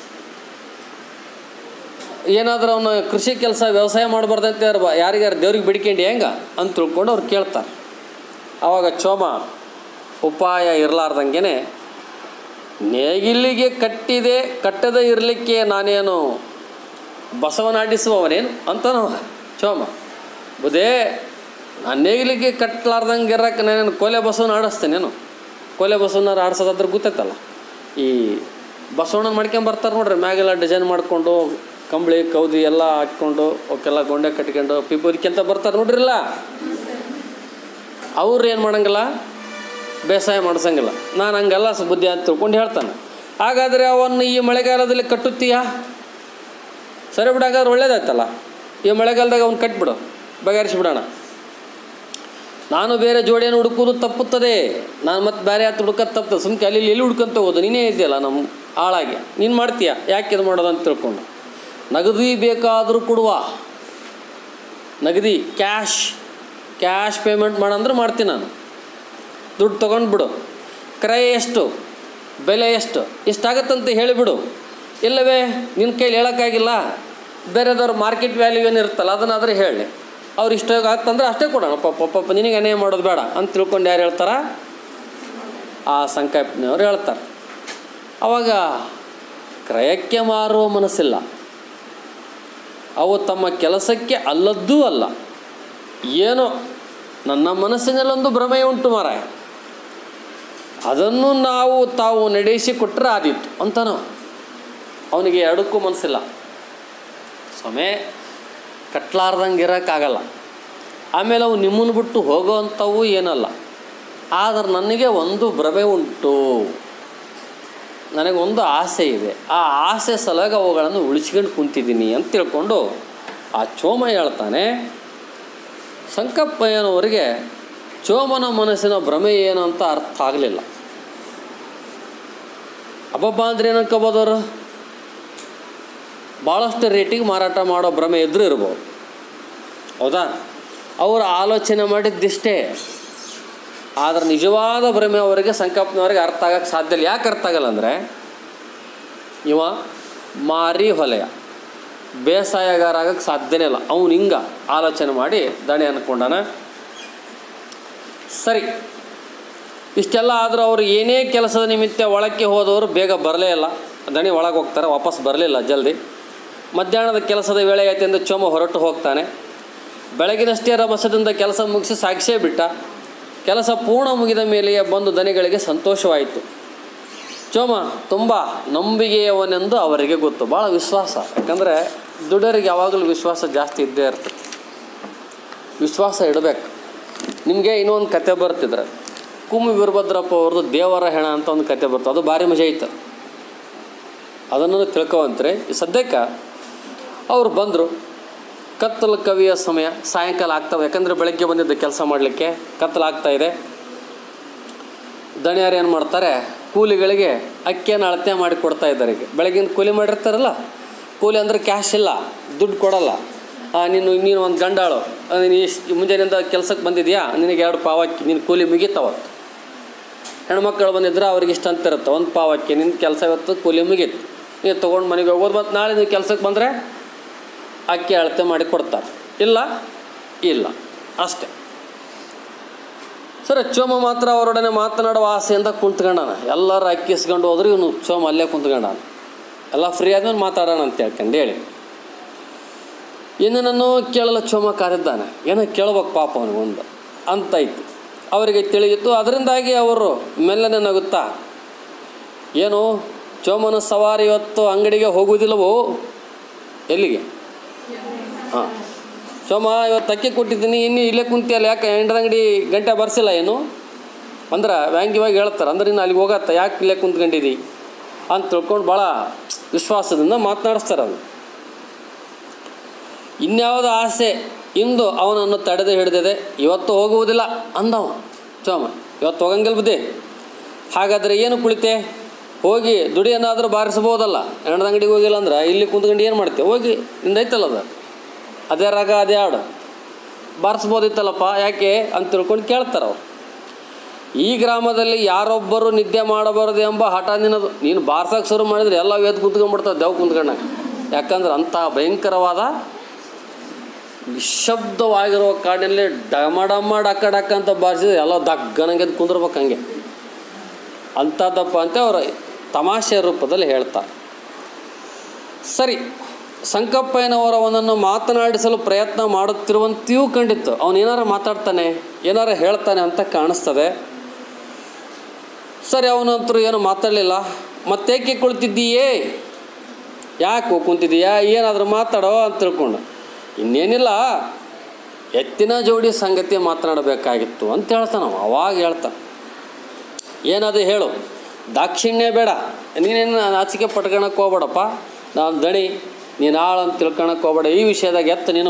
ಏನಾದರೂ ಅವನು ಕೃಷಿ ಕೆಲಸ ವ್ಯವಸಾಯ ಮಾಡಬಾರ್ದಂತ ಯಾರಿಗಾರು ದೇವ್ರಿಗೆ ಬಿಡ್ಕೊಂಡು ಹೆಂಗ ಅಂತ ತಿಳ್ಕೊಂಡು ಅವ್ರು ಕೇಳ್ತಾರೆ ಆವಾಗ ಚೋಮ ಉಪಾಯ ಇರಲಾರ್ದಂಗೆ ನೇಗಿಲಿಗೆ ಕಟ್ಟಿದೆ ಕಟ್ಟದೇ ಇರಲಿಕ್ಕೆ ನಾನೇನು ಬಸವನಾಡಿಸುವವನೇನು ಅಂತನೋ ಚೋಮ ಬುದೇ ನಾನು ನೇಗಿಲಿಗೆ ಕಟ್ಟಲಾರ್ದಂಗೆ ಇರಕ್ಕೆ ನಾನೇನು ಕೊಲೆ ಬಸವನ ಆಡಿಸ್ತೇನೇನು ಕೊಲೆ ಬಸವನಾರು ಆಡ್ಸೋದಾದ್ರೆ ಗೊತ್ತೈತಲ್ಲ ಈ ಬಸವಣ್ಣನ ಮಾಡ್ಕೊಂಬರ್ತಾರೆ ನೋಡ್ರಿ ಮ್ಯಾಗೆಲ್ಲ ಡಿಸೈನ್ ಮಾಡಿಕೊಂಡು ಕಂಬಳಿ ಕೌದಿ ಎಲ್ಲ ಹಾಕ್ಕೊಂಡು ಅವಕ್ಕೆಲ್ಲ ಗೊಂಡೆ ಕಟ್ಕೊಂಡು ಪಿಪೋರಿಕೆಂತ ಬರ್ತಾರೆ ನೋಡ್ರಿಲ್ಲ ಅವ್ರು ಏನು ಮಾಡಂಗಿಲ್ಲ ಬೇಸಾಯ ಮಾಡ್ಸಂಗಿಲ್ಲ ನಾನು ಹಂಗೆಲ್ಲ ಸ- ಬುದ್ಧಿ ಅಂತ ತಿಳ್ಕೊಂಡು ಹೇಳ್ತಾನೆ ಹಾಗಾದರೆ ಅವನ್ನು ಈ ಮಳೆಗಾಲದಲ್ಲಿ ಕಟ್ಟುತ್ತೀಯಾ ಸರಿ ಬಿಡು ಹಾಗಾದ್ರೆ ಒಳ್ಳೇದಾಯ್ತಲ್ಲ ಈ ಮಳೆಗಾಲದಾಗ ಅವ್ನು ಕಟ್ಬಿಡು ಬಗೆಹರಿಸಿಬಿಡೋಣ ನಾನು ಬೇರೆ ಜೋಡಿಯನ್ನು ಹುಡುಕೋದು ತಪ್ಪುತ್ತದೆ ನಾನು ಮತ್ತೆ ಬೇರೆ ಹತ್ತು ಹುಡುಕೋದು ತಪ್ಪುತ್ತದೆ ಸುಮ್ಕೆ ಅಲ್ಲಿ ಇಲ್ಲಿ ಎಲ್ಲಿ ಹುಡ್ಕೊಂತ ಹೋಗೋದು ನೀನೇ ಇದೆಯಲ್ಲ ನಮ್ಮ ಆಳಾಗಿ ನೀನು ಮಾಡ್ತೀಯ ಯಾಕೆ ಇದು ಮಾಡೋದು ಅಂತ ತಿಳ್ಕೊಂಡು ನಗದಿ ಬೇಕಾದರೂ ಕೊಡುವ ನಗದಿ ಕ್ಯಾಶ್ ಕ್ಯಾಶ್ ಪೇಮೆಂಟ್ ಮಾಡಂದ್ರೆ ಮಾಡ್ತೀನಿ ನಾನು ದುಡ್ಡು ತೊಗೊಂಡು ಬಿಡು ಕ್ರಯ ಎಷ್ಟು ಬೆಲೆ ಎಷ್ಟು ಇಷ್ಟಾಗತ್ತಂತ ಹೇಳಿಬಿಡು ಇಲ್ಲವೇ ನಿನ್ನ ಕೈಲಿ ಹೇಳೋಕ್ಕಾಗಿಲ್ಲ ಬೇರೆದವ್ರ ಮಾರ್ಕೆಟ್ ವ್ಯಾಲ್ಯೂ ಏನಿರುತ್ತಲ್ಲ ಅದನ್ನಾದ್ರೆ ಹೇಳಿ ಅವ್ರು ಇಷ್ಟ ಆಗ್ತಂದ್ರೆ ಅಷ್ಟೇ ಕೊಡೋಣ ಪಾಪ ಪಾಪ ನಿನಗೆ ಅನ್ಯಾಯ ಮಾಡೋದು ಬೇಡ ಅಂತ ತಿಳ್ಕೊಂಡು ಯಾರು ಹೇಳ್ತಾರ ಆ ಸಂಕಲ್ಪನವ್ರು ಹೇಳ್ತಾರೆ ಅವಾಗ ಕ್ರಯಕ್ಕೆ ಮಾರುವ ಮನಸ್ಸಿಲ್ಲ ಅವು ತಮ್ಮ ಕೆಲಸಕ್ಕೆ ಅಲ್ಲದ್ದೂ ಅಲ್ಲ ಏನೋ ನನ್ನ ಮನಸ್ಸಿನಲ್ಲೊಂದು ಭ್ರಮೆ ಉಂಟು ಮಾರಾಯ ಅದನ್ನು ನಾವು ತಾವು ನಡೆಸಿ ಕೊಟ್ಟರೆ ಆದೀತು ಅಂತನೋ ಅವನಿಗೆ ಎರಡಕ್ಕೂ ಮನಸ್ಸಿಲ್ಲ ಸ್ವಾಮಿ ಕಟ್ಲಾರ್ದಂಗೆ ಇರೋಕ್ಕಾಗಲ್ಲ ಆಮೇಲೆ ಅವು ನಿಮ್ಮನ್ನು ಬಿಟ್ಟು ಹೋಗೋವಂಥವು ಏನಲ್ಲ ಆದರೆ ನನಗೆ ಒಂದು ಭ್ರಮೆ ಉಂಟು ನನಗೊಂದು ಆಸೆ ಇದೆ ಆ ಆಸೆ ಸಲಗ ಅವುಗಳನ್ನು ಉಳಿಸ್ಕೊಂಡು ಕುಂತಿದ್ದೀನಿ ಅಂತ ತಿಳ್ಕೊಂಡು ಆ ಚೋಮ ಹೇಳ್ತಾನೆ ಸಂಕಪ್ಪಯ್ಯನವರಿಗೆ ಚೋಮನ ಮನಸ್ಸಿನ ಭ್ರಮೆ ಏನು ಅಂತ ಅರ್ಥ ಆಗಲಿಲ್ಲ ಅಬ್ಬಬ್ಬ ಅಂದ್ರೆ ಏನು ಅನ್ಕೋಬೋದವ್ರು ಭಾಳಷ್ಟು ರೇಟಿಗೆ ಮಾರಾಟ ಮಾಡೋ ಭ್ರಮೆ ಇದ್ರೂ ಇರ್ಬೋದು ಹೌದಾ ಅವರು ಆಲೋಚನೆ ಮಾಡಿದ್ದಿಷ್ಟೇ ಆದರೆ ನಿಜವಾದ ಭ್ರಮೆ ಅವರಿಗೆ ಸಂಕಪ್ಪನವರಿಗೆ ಅರ್ಥ ಆಗಕ್ಕೆ ಸಾಧ್ಯ ಇಲ್ಲ ಯಾಕೆ ಅರ್ಥ ಆಗಲ್ಲ ಅಂದರೆ ಇವ ಮಾರಿ ಹೊಲೆಯ ಬೇಸಾಯಗಾರ ಆಗಕ್ಕೆ ಸಾಧ್ಯನೇ ಇಲ್ಲ ಅವನು ಹಿಂಗ ಆಲೋಚನೆ ಮಾಡಿ ದಣಿ ಅಂದ್ಕೊಂಡಾನ ಸರಿ ಇಷ್ಟೆಲ್ಲ ಆದರೂ ಅವರು ಏನೇ ಕೆಲಸದ ನಿಮಿತ್ತ ಒಳಕ್ಕೆ ಹೋದವರು ಬೇಗ ಬರಲೇ ಇಲ್ಲ ದಣಿ ಒಳಗೆ ಹೋಗ್ತಾರೆ ವಾಪಸ್ ಬರಲಿಲ್ಲ ಜಲ್ದಿ ಮಧ್ಯಾಹ್ನದ ಕೆಲಸದ ವೇಳೆ ಐತೆ ಎಂದು ಚೋಮ ಹೊರಟು ಹೋಗ್ತಾನೆ ಬೆಳಗಿನಷ್ಟೇ ರಭಸದಿಂದ ಕೆಲಸ ಮುಗಿಸಿ ಸಾಗಿಸೇ ಬಿಟ್ಟ ಕೆಲಸ ಪೂರ್ಣ ಮುಗಿದ ಮೇಲೆಯೇ ಬಂದು ದನಿಗಳಿಗೆ ಸಂತೋಷವಾಯಿತು ಚೋಮ ತುಂಬ ನಂಬಿಕೆಯವನೆಂದು ಅವರಿಗೆ ಗೊತ್ತು ಭಾಳ ವಿಶ್ವಾಸ ಯಾಕಂದರೆ ದುಡ್ಡರಿಗೆ ಯಾವಾಗಲೂ ವಿಶ್ವಾಸ ಜಾಸ್ತಿ ಇದ್ದೇ ಇರ್ತದೆ ವಿಶ್ವಾಸ ಇಡಬೇಕು ನಿಮಗೆ ಇನ್ನೊಂದು ಕತೆ ಬರ್ತಿದ್ರೆ ಕುಮ್ಮಿ ವೀರಭದ್ರಪ್ಪ ಅವ್ರದ್ದು ದೇವರ ಹೆಣ ಅಂತ ಒಂದು ಕತೆ ಬರ್ತದೆ ಅದು ಭಾರಿ ಮಜಾ ಇತ್ತು ಅದನ್ನು ತಿಳ್ಕೊವಂತ್ರೆ ಈ ಸದ್ಯಕ್ಕೆ ಅವ್ರು ಬಂದರು ಕತ್ತಲು ಕವಿಯ ಸಮಯ ಸಾಯಂಕಾಲ ಆಗ್ತವೆ ಯಾಕಂದರೆ ಬೆಳಗ್ಗೆ ಬಂದಿದ್ದ ಕೆಲಸ ಮಾಡಲಿಕ್ಕೆ ಕತ್ತಲಾಗ್ತಾ ಇದೆ ದಣಿಯರು ಏನು ಮಾಡ್ತಾರೆ ಕೂಲಿಗಳಿಗೆ ಅಕ್ಕಿಯನ್ನು ಅಳತೆ ಮಾಡಿ ಕೊಡ್ತಾ ಇದ್ದಾರೆ ಈಗ ಬೆಳಗಿನ ಕೂಲಿ ಮಾಡಿರ್ತಾರಲ್ಲ ಕೂಲಿ ಅಂದರೆ ಕ್ಯಾಶ್ ಇಲ್ಲ ದುಡ್ಡು ಕೊಡಲ್ಲ ಆ, ನೀನು ನೀನು ಒಂದು ಗಂಡಾಳು ಆ, ನೀನು ಇಷ್ಟು ಮುಂಜಾನೆಯಿಂದ ಕೆಲಸಕ್ಕೆ ಬಂದಿದ್ಯಾ ನಿನಗೆ ಎರಡು ಪಾವಕ್ಕಿ ನಿನ್ನ ಕೂಲಿ ಮುಗೀತವತ್ತು ಹೆಣ್ಮಕ್ಳು ಬಂದಿದ್ರೆ ಅವ್ರಿಗೆ ಇಷ್ಟ ಅಂತ ಇರುತ್ತೆ ಒಂದು ಪಾವಕ್ಕೆ ನಿನ್ನ ಕೆಲಸ ಇವತ್ತು ಕೂಲಿ ಮುಗೀತು ನೀವು ತೊಗೊಂಡು ಮನೆಗೆ ಹೋಗೋದು ಮತ್ತು ನಾಳೆ ನೀವು ಕೆಲಸಕ್ಕೆ ಬಂದರೆ ಅಕ್ಕಿ ಅಳತೆ ಮಾಡಿ ಕೊಡ್ತಾರೆ ಇಲ್ಲ ಇಲ್ಲ ಅಷ್ಟೇ ಸರಿ ಚೋಮ ಮಾತ್ರ ಅವರೊಡನೆ ಮಾತನಾಡುವ ಆಸೆಯಿಂದ ಕುಂತ್ಕೊಂಡಾನ ಎಲ್ಲರೂ ಅಕ್ಕಿಸ್ಕೊಂಡು ಹೋದ್ರೆ ಇವನು ಚೋಮ ಅಲ್ಲೇ ಕುಂತ್ಕೊಂಡಾನ ಎಲ್ಲ ಫ್ರೀ ಆದ್ಮೇಲೆ ಮಾತಾಡೋಣ ಅಂತ ಹೇಳ್ಕೊಂಡು ಹೇಳಿ ಇನ್ನೇನನ್ನು ಕೇಳಲು ಚೋಮ ಕಾರಿದ್ದಾನೆ ಏನೋ ಕೇಳ್ಬೇಕು ಪಾಪ ಅವನಿಗೆ ಒಂದು ಅಂತೈತಿ ಅವರಿಗೆ ತಿಳಿಯಿತು ಅದರಿಂದಾಗಿ ಅವರು ಮೆಲ್ಲನೆ ನಗುತ್ತಾ ಏನು ಚೋಮನ ಸವಾರಿ ಇವತ್ತು ಅಂಗಡಿಗೆ ಹೋಗುವುದಿಲ್ಲವೋ ಎಲ್ಲಿಗೆ ಹಾಂ ಸೋಮ ಇವತ್ತು ಅಕ್ಕಿ ಕೊಟ್ಟಿದ್ದೀನಿ ಇನ್ನು ಇಲ್ಲೇ ಕುಂತಿಯಲ್ಲ ಯಾಕೆ ಎಂಟದ ಅಂಗಡಿ ಗಂಟೆ ಬರ್ಸಿಲ್ಲ ಏನು ಅಂದ್ರೆ ವ್ಯಾಂಗ್ಯವಾಗಿ ಹೇಳ್ತಾರೆ ಅಂದ್ರೆ ಇನ್ನು ಅಲ್ಲಿಗೆ ಹೋಗತ್ತ ಯಾಕೆ ಇಲ್ಲೇ ಕುಂತ್ಕೊಂಡಿದ್ದಿ ಅಂತ ತಿಳ್ಕೊಂಡು ಭಾಳ ವಿಶ್ವಾಸದಿಂದ ಮಾತನಾಡಿಸ್ತಾರೆ ಅವನು ಇನ್ಯಾವುದೋ ಆಸೆ ಇಂದು ಅವನನ್ನು ತಡೆದು ಹಿಡಿದಿದೆ ಇವತ್ತು ಹೋಗುವುದಿಲ್ಲ ಅಂದವ ಸೋಮ ಇವತ್ತು ಹೋಗಂಗಿಲ್ಲ ಬುದ್ಧಿ ಹಾಗಾದರೆ ಏನು ಕುಳಿತೆ ಹೋಗಿ ದುಡಿಯನ್ನಾದರೂ ಬಾರಿಸ್ಬೋದಲ್ಲ ಹೆಣ್ಣದ ಅಂಗಡಿಗೆ ಹೋಗಿಲ್ಲ ಅಂದ್ರೆ ಇಲ್ಲಿ ಕುಂತ್ಕೊಂಡು ಏನು ಮಾಡ್ತೇವೆ ಹೋಗಿ ನಿಂದೈತಲ್ಲ ಅದು ಅದೇ ರಾಗ ಅದೇ ಹಾಡು ಬಾರಿಸ್ಬೋದಿತ್ತಲ್ಲಪ್ಪ ಯಾಕೆ ಅಂತ ತಿಳ್ಕೊಂಡು ಕೇಳ್ತಾರೆ ಅವ್ರು ಈ ಗ್ರಾಮದಲ್ಲಿ ಯಾರೊಬ್ಬರು ನಿದ್ದೆ ಮಾಡಬಾರದು ಎಂಬ ಹಠ ನಿನ್ನದು ನೀನು ಬಾರ್ಸಕ್ಕೆ ಶುರು ಮಾಡಿದ್ರೆ ಎಲ್ಲ ವೇದ್ ಕುಂತ್ಕೊಂಡ್ಬಿಡ್ತಾವೆ ದೇವ್ ಕುಂತ್ಕೊಂಡಾಗ ಯಾಕಂದ್ರೆ ಅಂಥ ಭಯಂಕರವಾದ ನಿಶಬ್ದವಾಗಿರುವ ಕಾಡಿನಲ್ಲಿ ಡಮ ಡಮ ಡಕ್ಕ ಡಕ್ಕ ಅಂತ ಬಾರಿಸಿದ್ರೆ ಎಲ್ಲ ದಗ್ಗನಂಗೆ ಕುಂದ್ರಬೇಕು ಹಂಗೆ ಅಂಥದ್ದಪ್ಪ ಅಂತ ಅವರು ತಮಾಷೆ ರೂಪದಲ್ಲಿ ಹೇಳ್ತಾರೆ ಸರಿ ಸಂಕಪ್ಪಯ್ಯನವರವನನ್ನು ಮಾತನಾಡಿಸಲು ಪ್ರಯತ್ನ ಮಾಡುತ್ತಿರುವಂತೆಯೂ ಕಂಡಿತ್ತು ಅವನು ಏನಾರು ಮಾತಾಡ್ತಾನೆ ಏನಾರು ಹೇಳ್ತಾನೆ ಅಂತ ಕಾಣಿಸ್ತದೆ ಸರಿ ಅವನಂತರೂ ಏನು ಮಾತಾಡಲಿಲ್ಲ ಮತ್ತೇಕೆ ಕುಳಿತಿದ್ದೀಯೇ ಯಾಕೆ ಕುಂತಿದ್ದೀಯಾ ಏನಾದರೂ ಮಾತಾಡೋ ಅಂತ ತಿಳ್ಕೊಂಡು ಇನ್ನೇನಿಲ್ಲ ಎತ್ತಿನ ಜೋಡಿ ಸಂಗತಿ ಮಾತನಾಡಬೇಕಾಗಿತ್ತು ಅಂತ ಹೇಳ್ತಾನೆ ಅವ ಅವಾಗ ಹೇಳ್ತಾನೆ ಏನದು ಹೇಳು ದಾಕ್ಷಿಣ್ಯ ಬೇಡ ನೀನೇನು ನಾಚಿಕೆ ಪಟ್ಕೊಳಕ್ಕೆ ಹೋಗ್ಬೇಡಪ್ಪ ನಾನು ದಣಿ ನೀನು ಆಳು ಅಂತ ತಿಳ್ಕೊಳಕ್ಕೆ ಹೋಗ್ಬೇಡ ಈ ವಿಷಯದಾಗ ಎತ್ತ ನೀನು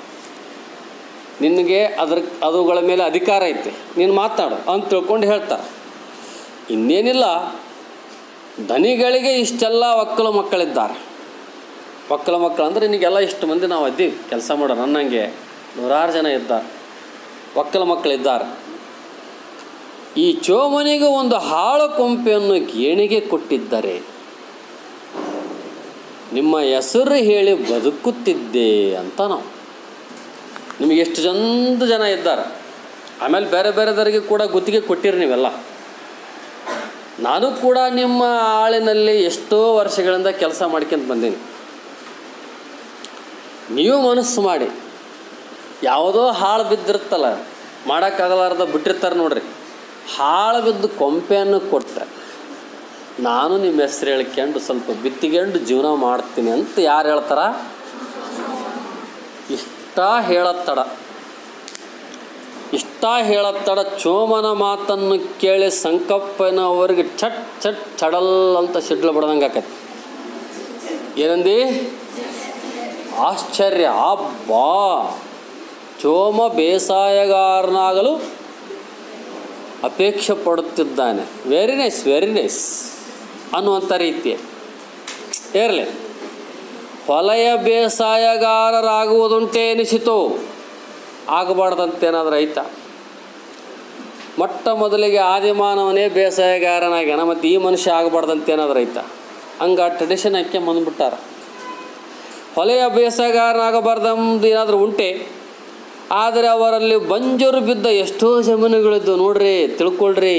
ನಿನಗೆ ಅದ್ರ ಅದುಗಳ ಮೇಲೆ ಅಧಿಕಾರ ಐತೆ ನೀನು ಮಾತಾಡು ಅಂತ ತಿಳ್ಕೊಂಡು ಹೇಳ್ತಾರೆ ಇನ್ನೇನಿಲ್ಲ ದನಿಗಳಿಗೆ ಇಷ್ಟೆಲ್ಲ ಒಕ್ಕಲು ಮಕ್ಕಳಿದ್ದಾರೆ ಒಕ್ಕಲ ಮಕ್ಕಳು ಅಂದರೆ ನಿನಗೆಲ್ಲ ಇಷ್ಟು ಮಂದಿ ನಾವು ಇದ್ದೀವಿ ಕೆಲಸ ಮಾಡೋ ನನ್ನಂಗೆ ನೂರಾರು ಜನ ಇದ್ದಾರೆ ಒಕ್ಕಲ ಮಕ್ಕಳಿದ್ದಾರೆ ಈ ಚೋಮನಿಗೆ ಒಂದು ಹಾಳು ಕೊಂಪೆಯನ್ನು ಗೇಣಿಗೆ ಕೊಟ್ಟಿದ್ದರೆ ನಿಮ್ಮ ಹೆಸರು ಹೇಳಿ ಬದುಕುತ್ತಿದ್ದೆ ಅಂತ ನಾವು ನಿಮಗೆ ಎಷ್ಟು ಚಂದ ಜನ ಇದ್ದಾರೆ ಆಮೇಲೆ ಬೇರೆ ಬೇರೆದವರಿಗೆ ಕೂಡ ಗುತ್ತಿಗೆ ಕೊಟ್ಟಿರಿ ನೀವೆಲ್ಲ ನಾನು ಕೂಡ ನಿಮ್ಮ ಆಳಿನಲ್ಲಿ ಎಷ್ಟೋ ವರ್ಷಗಳಿಂದ ಕೆಲಸ ಮಾಡ್ಕೊಂತ ಬಂದೀನಿ ನೀವು ಮನಸ್ಸು ಮಾಡಿ ಯಾವುದೋ ಹಾಳು ಬಿದ್ದಿರುತ್ತಲ್ಲ ಮಾಡೋಕ್ಕಾಗಲಾರ್ದ ಬಿಟ್ಟಿರ್ತಾರೆ ನೋಡ್ರಿ ಹಾಳು ಬಿದ್ದು ಕೊಂಪೆಯನ್ನು ಕೊಟ್ಟರೆ ನಾನು ನಿಮ್ಮ ಹೆಸ್ರು ಹೇಳ್ಕೊಂಡು ಸ್ವಲ್ಪ ಬಿತ್ತಿಕೊಂಡು ಜೀವನ ಮಾಡ್ತೀನಿ ಅಂತ ಯಾರು ಹೇಳ್ತಾರ ಇಷ್ಟ ಹೇಳತ್ತಡ ಇಷ್ಟ ಹೇಳತ್ತಡ ಚೋಮನ ಮಾತನ್ನು ಕೇಳಿ ಸಂಕಪ್ಪನವರಿಗೆ ಚಟ್ ಚಟ್ ಚಡಲ್ ಅಂತ ಸಿಡ್ಲು ಬಡ್ದಂಗೆ ಆಕೈತಿ ಏನಂದಿ ಆಶ್ಚರ್ಯ ಅಬ್ಬಾ ಚೋಮ ಬೇಸಾಯಗಾರನಾಗಲು ಅಪೇಕ್ಷೆ ಪಡುತ್ತಿದ್ದಾನೆ ವೆರಿ ನೈಸ್ ವೆರಿ ನೈಸ್ ಅನ್ನುವಂಥ ರೀತಿ ಇರಲಿ ಹೊಲೆಯ ಬೇಸಾಯಗಾರರಾಗುವುದುಂಟೆ ಎನಿಸಿತು ಆಗಬಾರ್ದಂತೇನಾದ್ರೂ ಐತಾ ಮೊಟ್ಟ ಮೊದಲಿಗೆ ಆದಿಮಾನವನೇ ಬೇಸಾಯಗಾರನಾಗ್ಯಾನ ಮತ್ತು ಈ ಮನುಷ್ಯ ಆಗಬಾರ್ದಂತೇನಾದ್ರೂ ಐತಾ ಹಂಗೆ ಟ್ರೆಡಿಷನ್ ಹಾಕಿ ಬಂದ್ಬಿಟ್ಟಾರ ಹೊಲೆಯ ಬೇಸಾಯಗಾರನಾಗಬಾರ್ದಂದು ಏನಾದರೂ ಉಂಟೆ ಆದರೆ ಅವರಲ್ಲಿ ಬಂಜರು ಬಿದ್ದ ಎಷ್ಟೋ ಜಮೀನುಗಳಿದ್ದು ನೋಡ್ರಿ ತಿಳ್ಕೊಳ್ರಿ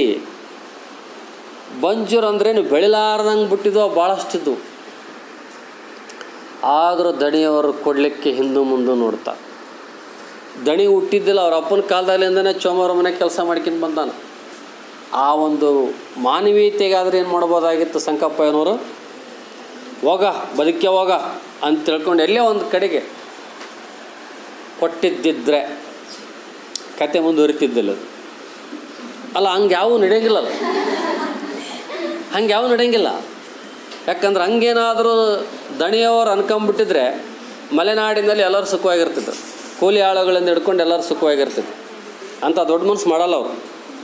ಬಂಜರು ಅಂದ್ರೇನು ಬೆಳಿಲಾರ್ದಂಗೆ ಬಿಟ್ಟಿದ್ದು ಭಾಳಷ್ಟಿದ್ದು ಆದರೂ ದಣಿಯವರು ಕೊಡಲಿಕ್ಕೆ ಹಿಂದು ಮುಂದೆ ನೋಡ್ತಾರೆ ದಣಿ ಹುಟ್ಟಿದ್ದಿಲ್ಲ ಅವ್ರ ಅಪ್ಪನ ಕಾಲದಲ್ಲಿಂದನೇ ಚೋಮವ್ರ ಮನೆ ಕೆಲಸ ಮಾಡ್ಕೊಂಡು ಬಂದಾನ ಆ ಒಂದು ಮಾನವೀಯತೆಗಾದ್ರೆ ಏನು ಮಾಡ್ಬೋದಾಗಿತ್ತು ಸಂಕಪ್ಪಯ್ಯನವರು ಹೋಗ ಬದುಕೆ ಹೋಗ ಅಂತ ತಿಳ್ಕೊಂಡು ಎಲ್ಲೇ ಒಂದು ಕಡೆಗೆ ಕೊಟ್ಟಿದ್ದಿದ್ರೆ ಕತೆ ಮುಂದುವರಿತಿದ್ದಿಲ್ಲ ಅದು ಅಲ್ಲ ಹಂಗೆ ಯಾವ ನಡೆಯಂಗಿಲ್ಲಲ್ಲ ಹಂಗೆ ಯಾವ ನಡೆಯಂಗಿಲ್ಲ ಯಾಕಂದ್ರೆ ಹಂಗೇನಾದರೂ ದಣಿಯವರು ಅನ್ಕೊಂಬಿಟ್ಟಿದ್ರೆ ಮಲೆನಾಡಿನಲ್ಲಿ ಎಲ್ಲರೂ ಸುಖವಾಗಿರ್ತಿದ್ರು ಕೂಲಿ ಆಳುಗಳಿಂದ ಹಿಡ್ಕೊಂಡು ಎಲ್ಲರೂ ಸುಖವಾಗಿರ್ತಿದ್ರು ಅಂತ ದೊಡ್ಡ ಮನಸ್ಸು ಮಾಡಲ್ಲ ಅವರು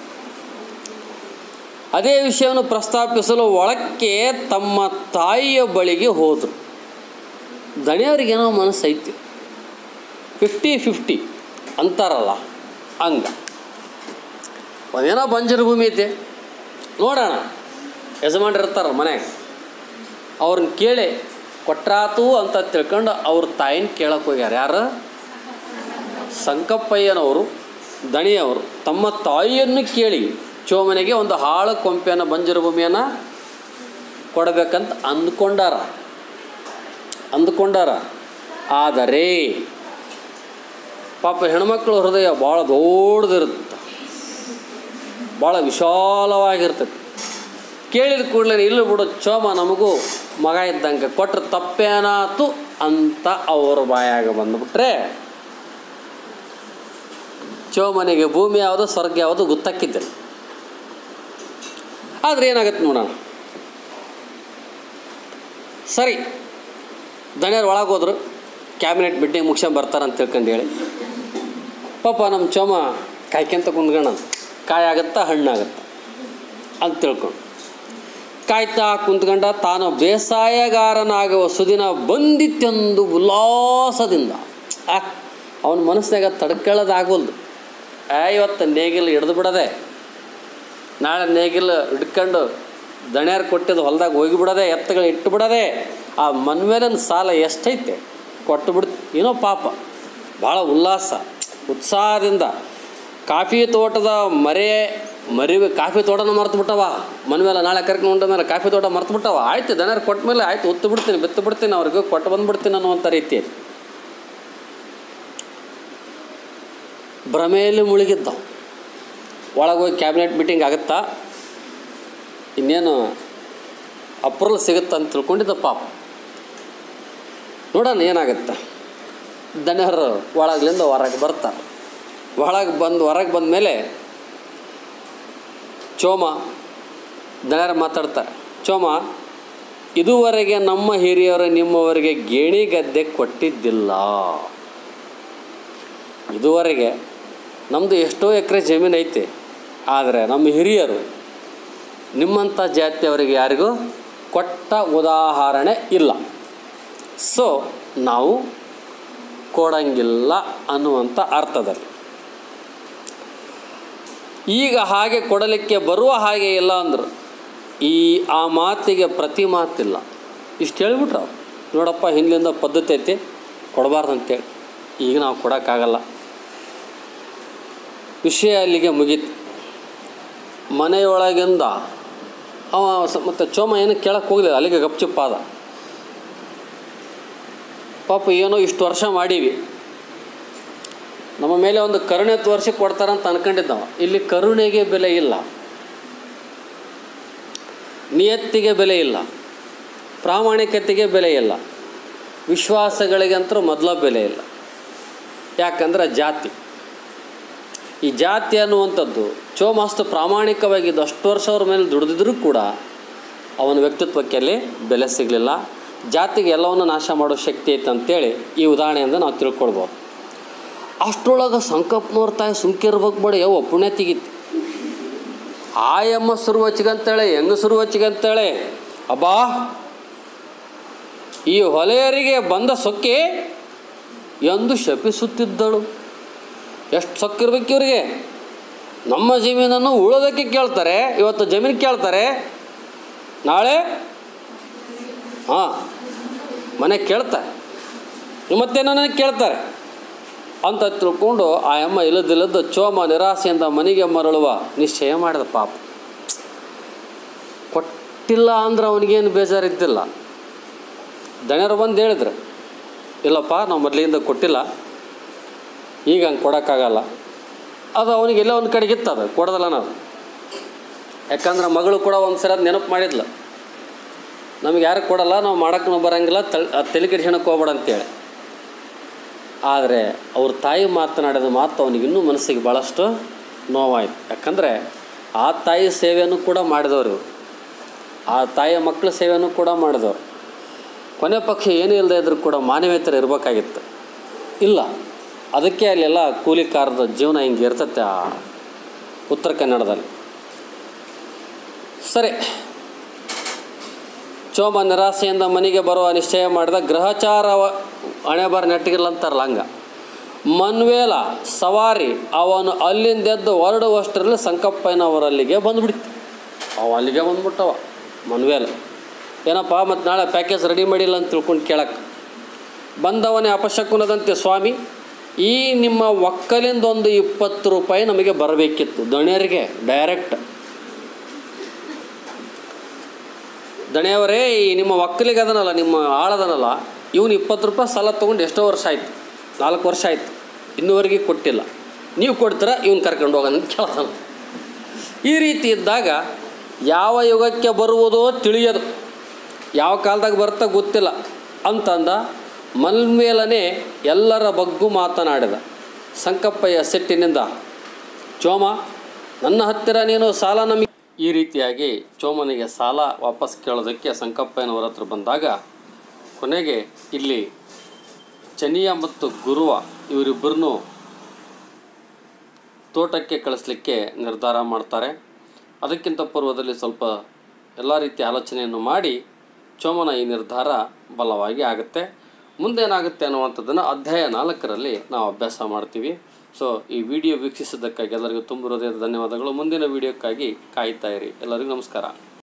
ಅದೇ ವಿಷಯವನ್ನು ಪ್ರಸ್ತಾಪಿಸಲು ಒಳಕ್ಕೆ ತಮ್ಮ ತಾಯಿಯ ಬಳಿಗೆ ಹೋದರು ದಣಿಯವರಿಗೇನೋ ಮನಸ್ಸು ಐತಿ ಫಿಫ್ಟಿ ಫಿಫ್ಟಿ ಅಂತಾರಲ್ಲ ಹಂಗ ಒಂದೇನೋ ಬಂಜರು ಭೂಮಿ ಐತೆ ನೋಡೋಣ ಯಜಮಾನ್ರು ಇರ್ತಾರಲ್ಲ ಮನೆಗೆ ಅವ್ರನ್ನ ಕೇಳಿ ಕೊಟ್ರಾತು ಅಂತ ತಿಳ್ಕೊಂಡು ಅವ್ರ ತಾಯಿನ ಕೇಳಕ್ಕೆ ಹೋಗ್ಯಾರ ಯಾರು ಸಂಕಪ್ಪಯ್ಯನವರು ದಣಿಯವರು ತಮ್ಮ ತಾಯಿಯನ್ನು ಕೇಳಿ ಚೋಮನೆಗೆ ಒಂದು ಹಾಳು ಕೊಂಪೆಯನ್ನು ಬಂಜರು ಭೂಮಿಯನ್ನು ಕೊಡಬೇಕಂತ ಅಂದ್ಕೊಂಡಾರ ಅಂದ್ಕೊಂಡಾರ ಆದರೆ ಪಾಪ ಹೆಣ್ಮಕ್ಳ ಹೃದಯ ಭಾಳ ದೊಡ್ಡದಿರುತ್ತೆ ಭಾಳ ವಿಶಾಲವಾಗಿರ್ತೈತಿ ಕೇಳಿದ ಕೂಡಲೇ ಇಲ್ಲಿ ಬಿಡು ಚೋಮ ನಮಗೂ ಮಗ ಇದ್ದಂಗೆ ಕೊಟ್ಟರೆ ತಪ್ಪೇನಾತು ಅಂತ ಅವ್ರ ಬಾಯಾಗ ಬಂದುಬಿಟ್ರೆ ಚೋಮನಿಗೆ ಭೂಮಿ ಯಾವುದು ಸ್ವರ್ಗ ಯಾವುದು ಗೊತ್ತಾಕಿದ್ದಿಲ್ಲ ಆದರೆ ಏನಾಗತ್ತೆ ನೋಡೋಣ ಸರಿ ದಣಿಯರು ಒಳಗೆ ಹೋದ್ರು ಕ್ಯಾಬಿನೆಟ್ ಮೀಟಿಂಗ್ ಮುಗಿಸ್ಕೊಂಡ್ ಬರ್ತಾರೆ ಅಂತ ತಿಳ್ಕೊಂಡು ಹೇಳಿ ಪಾಪ ನಮ್ಮ ಚೋಮ ಕಾಯ್ಕೊಂತ ಕುಂದ್ಗಣ ಕಾಯಿ ಆಗುತ್ತಾ ಹಣ್ಣಾಗುತ್ತಾ ಅಂತ ತಿಳ್ಕೊಂಡು ಕಾಯ್ತಾ ಕುಂತ್ಕೊಂಡ ತಾನು ಬೇಸಾಯಗಾರನಾಗುವ ಸುದಿನ ಬಂದಿತ್ತೆಂದು ಉಲ್ಲಾಸದಿಂದ ಆ ಅವನ ಮನಸ್ಸಿನಾಗ ತಡ್ಕೊಳ್ಳೋದಾಗಲ್ದು ಆ ಇವತ್ತು ನೇಗಿಲು ಹಿಡ್ದು ಬಿಡದೆ ನಾಳೆ ನೇಗಿಲು ಹಿಡ್ಕೊಂಡು ದಣ್ಯಾರು ಕೊಟ್ಟಿದ್ದು ಹೊಲ್ದಾಗ ಹೋಗಿ ಬಿಡದೆ ಎತ್ತುಗಳು ಇಟ್ಟು ಬಿಡದೆ ಆ ಮನ್ಮೇಲಿನ ಸಾಲ ಎಷ್ಟೈತೆ ಕೊಟ್ಟು ಬಿಡ್ ಏನೋ ಪಾಪ ಭಾಳ ಉಲ್ಲಾಸ ಉತ್ಸಾಹದಿಂದ ಕಾಫಿ ತೋಟದ ಮರೆ ಮರಿ ಕಾಫಿ ತೋಟನ ಮರ್ತು ಬಿಟ್ಟವ ಮನ ಮೇಲೆ ನಾಳೆ ಕರ್ಕೊಂಡು ಹೊಂಟ ಮೇಲೆ ಕಾಫಿ ತೋಟ ಮರ್ತು ಬಿಟ್ಟವ ಆಯ್ತು ದಣ್ಯಾರು ಕೊಟ್ಟ ಮೇಲೆ ಆಯ್ತು ಒತ್ತು ಬಿಡ್ತೀನಿ ಬಿತ್ತು ಬಿಡ್ತೀನಿ ಅವ್ರಿಗೆ ಕೊಟ್ಟು ಬಂದ್ಬಿಡ್ತೀನಿ ಅನ್ನುವಂಥ ರೀತಿಯಲ್ಲಿ ಭ್ರಮೆಯಲ್ಲಿ ಮುಳುಗಿದ್ದ ಒಳಗೆ ಹೋಗಿ ಕ್ಯಾಬಿನೆಟ್ ಮೀಟಿಂಗ್ ಆಗುತ್ತಾ ಇನ್ನೇನು ಅಪ್ರೂವಲ್ ಸಿಗುತ್ತಾ ಅಂತ ತಿಳ್ಕೊಂಡಿದ್ದ ಪಾಪ ನೋಡೋಣ ಏನಾಗುತ್ತೆ ದಣ್ಯರು ಒಳಗ್ಲಿಂದ ಹೊರಗೆ ಬರ್ತಾರೆ ಒಳಗೆ ಬಂದು ಹೊರಗೆ ಬಂದ ಮೇಲೆ ಚೋಮ ದಣ್ಯರು ಮಾತಾಡ್ತಾರೆ ಚೋಮ ಇದುವರೆಗೆ ನಮ್ಮ ಹಿರಿಯರು ನಿಮ್ಮವರಿಗೆ ಗೇಣಿ ಗದ್ದೆ ಕೊಟ್ಟಿದ್ದಿಲ್ಲ ಇದುವರೆಗೆ ನಮ್ಮದು ಎಷ್ಟೋ ಎಕರೆ ಜಮೀನು ಐತೆ ಆದರೆ ನಮ್ಮ ಹಿರಿಯರು ನಿಮ್ಮಂಥ ಜಾತಿಯವರಿಗೆ ಯಾರಿಗೂ ಕೊಟ್ಟ ಉದಾಹರಣೆ ಇಲ್ಲ ಸೊ ನಾವು ಕೊಡಂಗಿಲ್ಲ ಅನ್ನುವಂಥ ಅರ್ಥದಲ್ಲಿ ಈಗ ಹಾಗೆ ಕೊಡಲಿಕ್ಕೆ ಬರುವ ಹಾಗೆ ಇಲ್ಲ ಅಂದರು ಈ ಆ ಮಾತಿಗೆ ಪ್ರತಿ ಮಾತಿಲ್ಲ ಇಷ್ಟು ಹೇಳ್ಬಿಟ್ರು ಅವ್ರು ನೋಡಪ್ಪ ಹಿಂದಿಂದ ಪದ್ಧತಿ ಐತಿ ಕೊಡಬಾರ್ದು ಅಂತೇಳಿ ಈಗ ನಾವು ಕೊಡೋಕ್ಕಾಗಲ್ಲ ವಿಷಯ ಅಲ್ಲಿಗೆ ಮುಗೀತು ಮನೆಯೊಳಗಿಂದ ಅವ ಸ- ಮತ್ತು ಚೋಮ ಏನು ಕೇಳಕ್ಕೆ ಹೋಗಲಿಲ್ಲ ಅಲ್ಲಿಗೆ ಗಪ್ಚುಪ್ಪಾದ ಪಾಪ ಏನೋ ಇಷ್ಟು ವರ್ಷ ಮಾಡೀವಿ ಮೇಲೆ ಒಂದು ಕರುಣೆ ತೋರಿಸಿ ಕೊಡ್ತಾರಂತ ಅನ್ಕೊಂಡಿದ್ದವ ಇಲ್ಲಿ ಕರುಣೆಗೆ ಬೆಲೆ ಇಲ್ಲ ನಿಯತ್ತಿಗೆ ಬೆಲೆ ಇಲ್ಲ ಪ್ರಾಮಾಣಿಕತೆಗೆ ಬೆಲೆ ಇಲ್ಲ ವಿಶ್ವಾಸಗಳಿಗಂತೂ ಮೊದಲ ಬೆಲೆ ಇಲ್ಲ ಯಾಕಂದ್ರೆ ಜಾತಿ ಈ ಜಾತಿ ಅನ್ನುವಂಥದ್ದು ಚೋಮಾಸ್ತು ಪ್ರಾಮಾಣಿಕವಾಗಿದ್ದು ಅಷ್ಟು ವರ್ಷ ಅವ್ರ ಮೇಲೆ ದುಡಿದಿದ್ರೂ ಕೂಡ ಅವನ ವ್ಯಕ್ತಿತ್ವಕ್ಕೆ ಅಲ್ಲಿ ಬೆಲೆ ಸಿಗಲಿಲ್ಲ ಜಾತಿಗೆ ಎಲ್ಲವನ್ನು ನಾಶ ಮಾಡೋ ಶಕ್ತಿ ಐತೆ ಅಂತೇಳಿ ಈ ಉದಾಹರಣೆಯಿಂದ ನಾವು ತಿಳ್ಕೊಳ್ಬೋದು ಅಷ್ಟರೊಳಗೆ ಸಂಕಪ್ಪನವ್ರ ತಾಯಿ ಸುಮ್ಕಿರ್ಬೇಕು ಬೇಡ ಯಾವ ಪುಣ್ಯ ತೆಗಿತಿ ಆಯಮ್ಮ ಸುರುವಚ್ಚಿಗಂತೇಳೆ ಹೆಂಗ ಸುರುವಚ್ಚಿಗಂತೇಳೆ ಅಬ್ಬಾ ಈ ಹೊಲೆಯರಿಗೆ ಬಂದ ಸೊಕ್ಕೆ ಎಂದು ಶಪಿಸುತ್ತಿದ್ದಳು ಎಷ್ಟು ಸೊಕ್ಕಿರ್ಬೇಕು ಇವ್ರಿಗೆ ನಮ್ಮ ಜಮೀನನ್ನು ಉಳೋದಕ್ಕೆ ಕೇಳ್ತಾರೆ ಇವತ್ತು ಜಮೀನು ಕೇಳ್ತಾರೆ ನಾಳೆ ಹಾಂ ಮನೆ ಕೇಳ್ತಾರೆ ಮತ್ತೇನೋ ನನಗೆ ಕೇಳ್ತಾರೆ ಅಂತ ತಿಳ್ಕೊಂಡು ಆ ಅಮ್ಮ ಇಲ್ಲದಿಲ್ಲದ ಚೋಮ ನಿರಾಸೆಯಿಂದ ಮನೆಗೆ ಮರಳುವ ನಿಶ್ಚಯ ಮಾಡಿದ ಪಾಪ ಕೊಟ್ಟಿಲ್ಲ ಅಂದ್ರೆ ಅವನಿಗೇನು ಬೇಜಾರಿದ್ದಿಲ್ಲ ದಣ್ಯರು ಬಂದು ಹೇಳಿದ್ರು ಇಲ್ಲಪ್ಪ ನಾವು ಮೊದಲಿಂದ ಕೊಟ್ಟಿಲ್ಲ ಈಗ ಹಂಗೆ ಕೊಡೋಕ್ಕಾಗಲ್ಲ ಅದು ಅವನಿಗೆ ಎಲ್ಲೋ ಒಂದು ಕಡೆಗೆ ಇತ್ತು ಅದು ಕೊಡೋದಲ್ಲ ನಾವು ಯಾಕಂದ್ರೆ ಮಗಳು ಕೂಡ ಒಂದು ಸರಿ ಅದು ನೆನಪು ಮಾಡಿದ್ಲು ನಮ್ಗೆ ಯಾರು ಕೊಡಲ್ಲ ನಾವು ಮಾಡೋಕ್ಕೂ ಬರೋಂಗಿಲ್ಲ ತಲೆ ತಲೆ ಕೆಡಿಸ್ಕೊಳಕ್ಕೆ ಹೋಗ್ಬೇಡ ಅಂತೇಳಿ ಆದರೆ ಅವ್ರ ತಾಯಿ ಮಾತನಾಡಿದ ಮಾತು ಅವನಿಗೆ ಇನ್ನೂ ಮನಸ್ಸಿಗೆ ಭಾಳಷ್ಟು ನೋವಾಯಿತು ಯಾಕಂದರೆ ಆ ತಾಯಿ ಸೇವೆಯನ್ನು ಕೂಡ ಮಾಡಿದವರು ಇವರು ಆ ತಾಯಿಯ ಮಕ್ಕಳ ಸೇವೆಯನ್ನು ಕೂಡ ಮಾಡಿದವರು ಕೊನೆ ಪಕ್ಷ ಏನೂ ಇಲ್ಲದೆ ಇದ್ರೂ ಕೂಡ ಮಾನವೀಯತೆ ಇರಬೇಕಾಗಿತ್ತು ಇಲ್ಲ ಅದಕ್ಕೆ ಅಲ್ಲೆಲ್ಲ ಕೂಲಿಕಾರದ ಜೀವನ ಹಿಂಗೆ ಇರ್ತತೆ ಆ ಉತ್ತರ ಕನ್ನಡದಲ್ಲಿ ಸರಿ ಚೋಮ ನಿರಾಸೆಯಿಂದ ಮನೆಗೆ ಬರುವ ನಿಶ್ಚಯ ಮಾಡಿದ ಗ್ರಹಚಾರ ಹಣೆ ಬರ ನೆಟ್ಟಿಗಿಲ್ಲ ಅಂತಾರಲ್ಲ ಹಂಗ ಮನ್ವೇಲ ಸವಾರಿ ಅವನು ಅಲ್ಲಿಂದೆದ್ದು ಹೊರಡುವಷ್ಟರಲ್ಲಿ ಸಂಕಪ್ಪಯ್ಯನವರಲ್ಲಿಗೆ ಬಂದ್ಬಿಡ್ತು ಅವ ಅಲ್ಲಿಗೆ ಬಂದ್ಬಿಟ್ಟವ ಮನ್ವೇಲ ಏನಪ್ಪ ಮತ್ತು ನಾಳೆ ಪ್ಯಾಕೇಜ್ ರೆಡಿ ಮಾಡಿಲ್ಲ ಅಂತ ತಿಳ್ಕೊಂಡು ಕೇಳಕ್ಕೆ ಬಂದವನೇ ಅಪಶಕುನದಂತೆ ಸ್ವಾಮಿ ಈ ನಿಮ್ಮ ಒಕ್ಕಲಿಂದ ಒಂದು ಇಪ್ಪತ್ತು ರೂಪಾಯಿ ನಮಗೆ ಬರಬೇಕಿತ್ತು ದಣಿಯರಿಗೆ ಡೈರೆಕ್ಟ್ ದಣಿಯವರೇ ಈ ನಿಮ್ಮ ಒಕ್ಕಲಿಗೆ ಅದನಲ್ಲ ನಿಮ್ಮ ಆಳದನಲ್ಲ ಇವನು ಇಪ್ಪತ್ತು ರೂಪಾಯಿ ಸಾಲ ತೊಗೊಂಡು ಎಷ್ಟೋ ವರ್ಷ ಆಯಿತು ನಾಲ್ಕು ವರ್ಷ ಆಯಿತು ಇನ್ನೂವರೆಗೆ ಕೊಟ್ಟಿಲ್ಲ ನೀವು ಕೊಡ್ತೀರಾ ಇವ್ನು ಕರ್ಕೊಂಡು ಹೋಗೋಣ ಅಂತ ಕೇಳ್ತಾನೆ ಈ ರೀತಿ ಇದ್ದಾಗ ಯಾವ ಯುಗಕ್ಕೆ ಬರುವುದೋ ತಿಳಿಯದು ಯಾವ ಕಾಲದಾಗ ಬರ್ತಾ ಗೊತ್ತಿಲ್ಲ ಅಂತಂದ ಮನ್ಮೇಲನೆ ಎಲ್ಲರ ಬಗ್ಗು ಮಾತನಾಡಿದ ಸಂಕಪ್ಪಯ್ಯ ಸಿಟ್ಟಿನಿಂದ ಚೋಮ ನನ್ನ ಹತ್ತಿರ ನೀನು ಸಾಲ ನಮಗೆ ಈ ರೀತಿಯಾಗಿ ಚೋಮನಿಗೆ ಸಾಲ ವಾಪಸ್ ಕೇಳೋದಕ್ಕೆ ಸಂಕಪ್ಪಯ್ಯನವರ ಹತ್ರ ಬಂದಾಗ ಕೊನೆಗೆ ಇಲ್ಲಿ ಚನಿಯ ಮತ್ತು ಗುರುವ ಇವರಿಬ್ಬರನ್ನೂ ತೋಟಕ್ಕೆ ಕಳಿಸ್ಲಿಕ್ಕೆ ನಿರ್ಧಾರ ಮಾಡ್ತಾರೆ ಅದಕ್ಕಿಂತ ಪೂರ್ವದಲ್ಲಿ ಸ್ವಲ್ಪ ಎಲ್ಲ ರೀತಿಯ ಆಲೋಚನೆಯನ್ನು ಮಾಡಿ ಚೋಮನ ಈ ನಿರ್ಧಾರ ಬಲವಾಗಿ ಆಗುತ್ತೆ ಮುಂದೇನಾಗುತ್ತೆ ಅನ್ನುವಂಥದ್ದನ್ನು ಅಧ್ಯಾಯ ನಾಲ್ಕರಲ್ಲಿ ನಾವು ಅಭ್ಯಾಸ ಮಾಡ್ತೀವಿ ಸೊ ಈ ವಿಡಿಯೋ ವೀಕ್ಷಿಸಿದ್ದಕ್ಕಾಗಿ ಎಲ್ಲರಿಗೂ ತುಂಬ ಹೃದಯದ ಧನ್ಯವಾದಗಳು ಮುಂದಿನ ವಿಡಿಯೋಕ್ಕಾಗಿ ಕಾಯ್ತಾ ಇರಿ ಎಲ್ಲರಿಗೂ ನಮಸ್ಕಾರ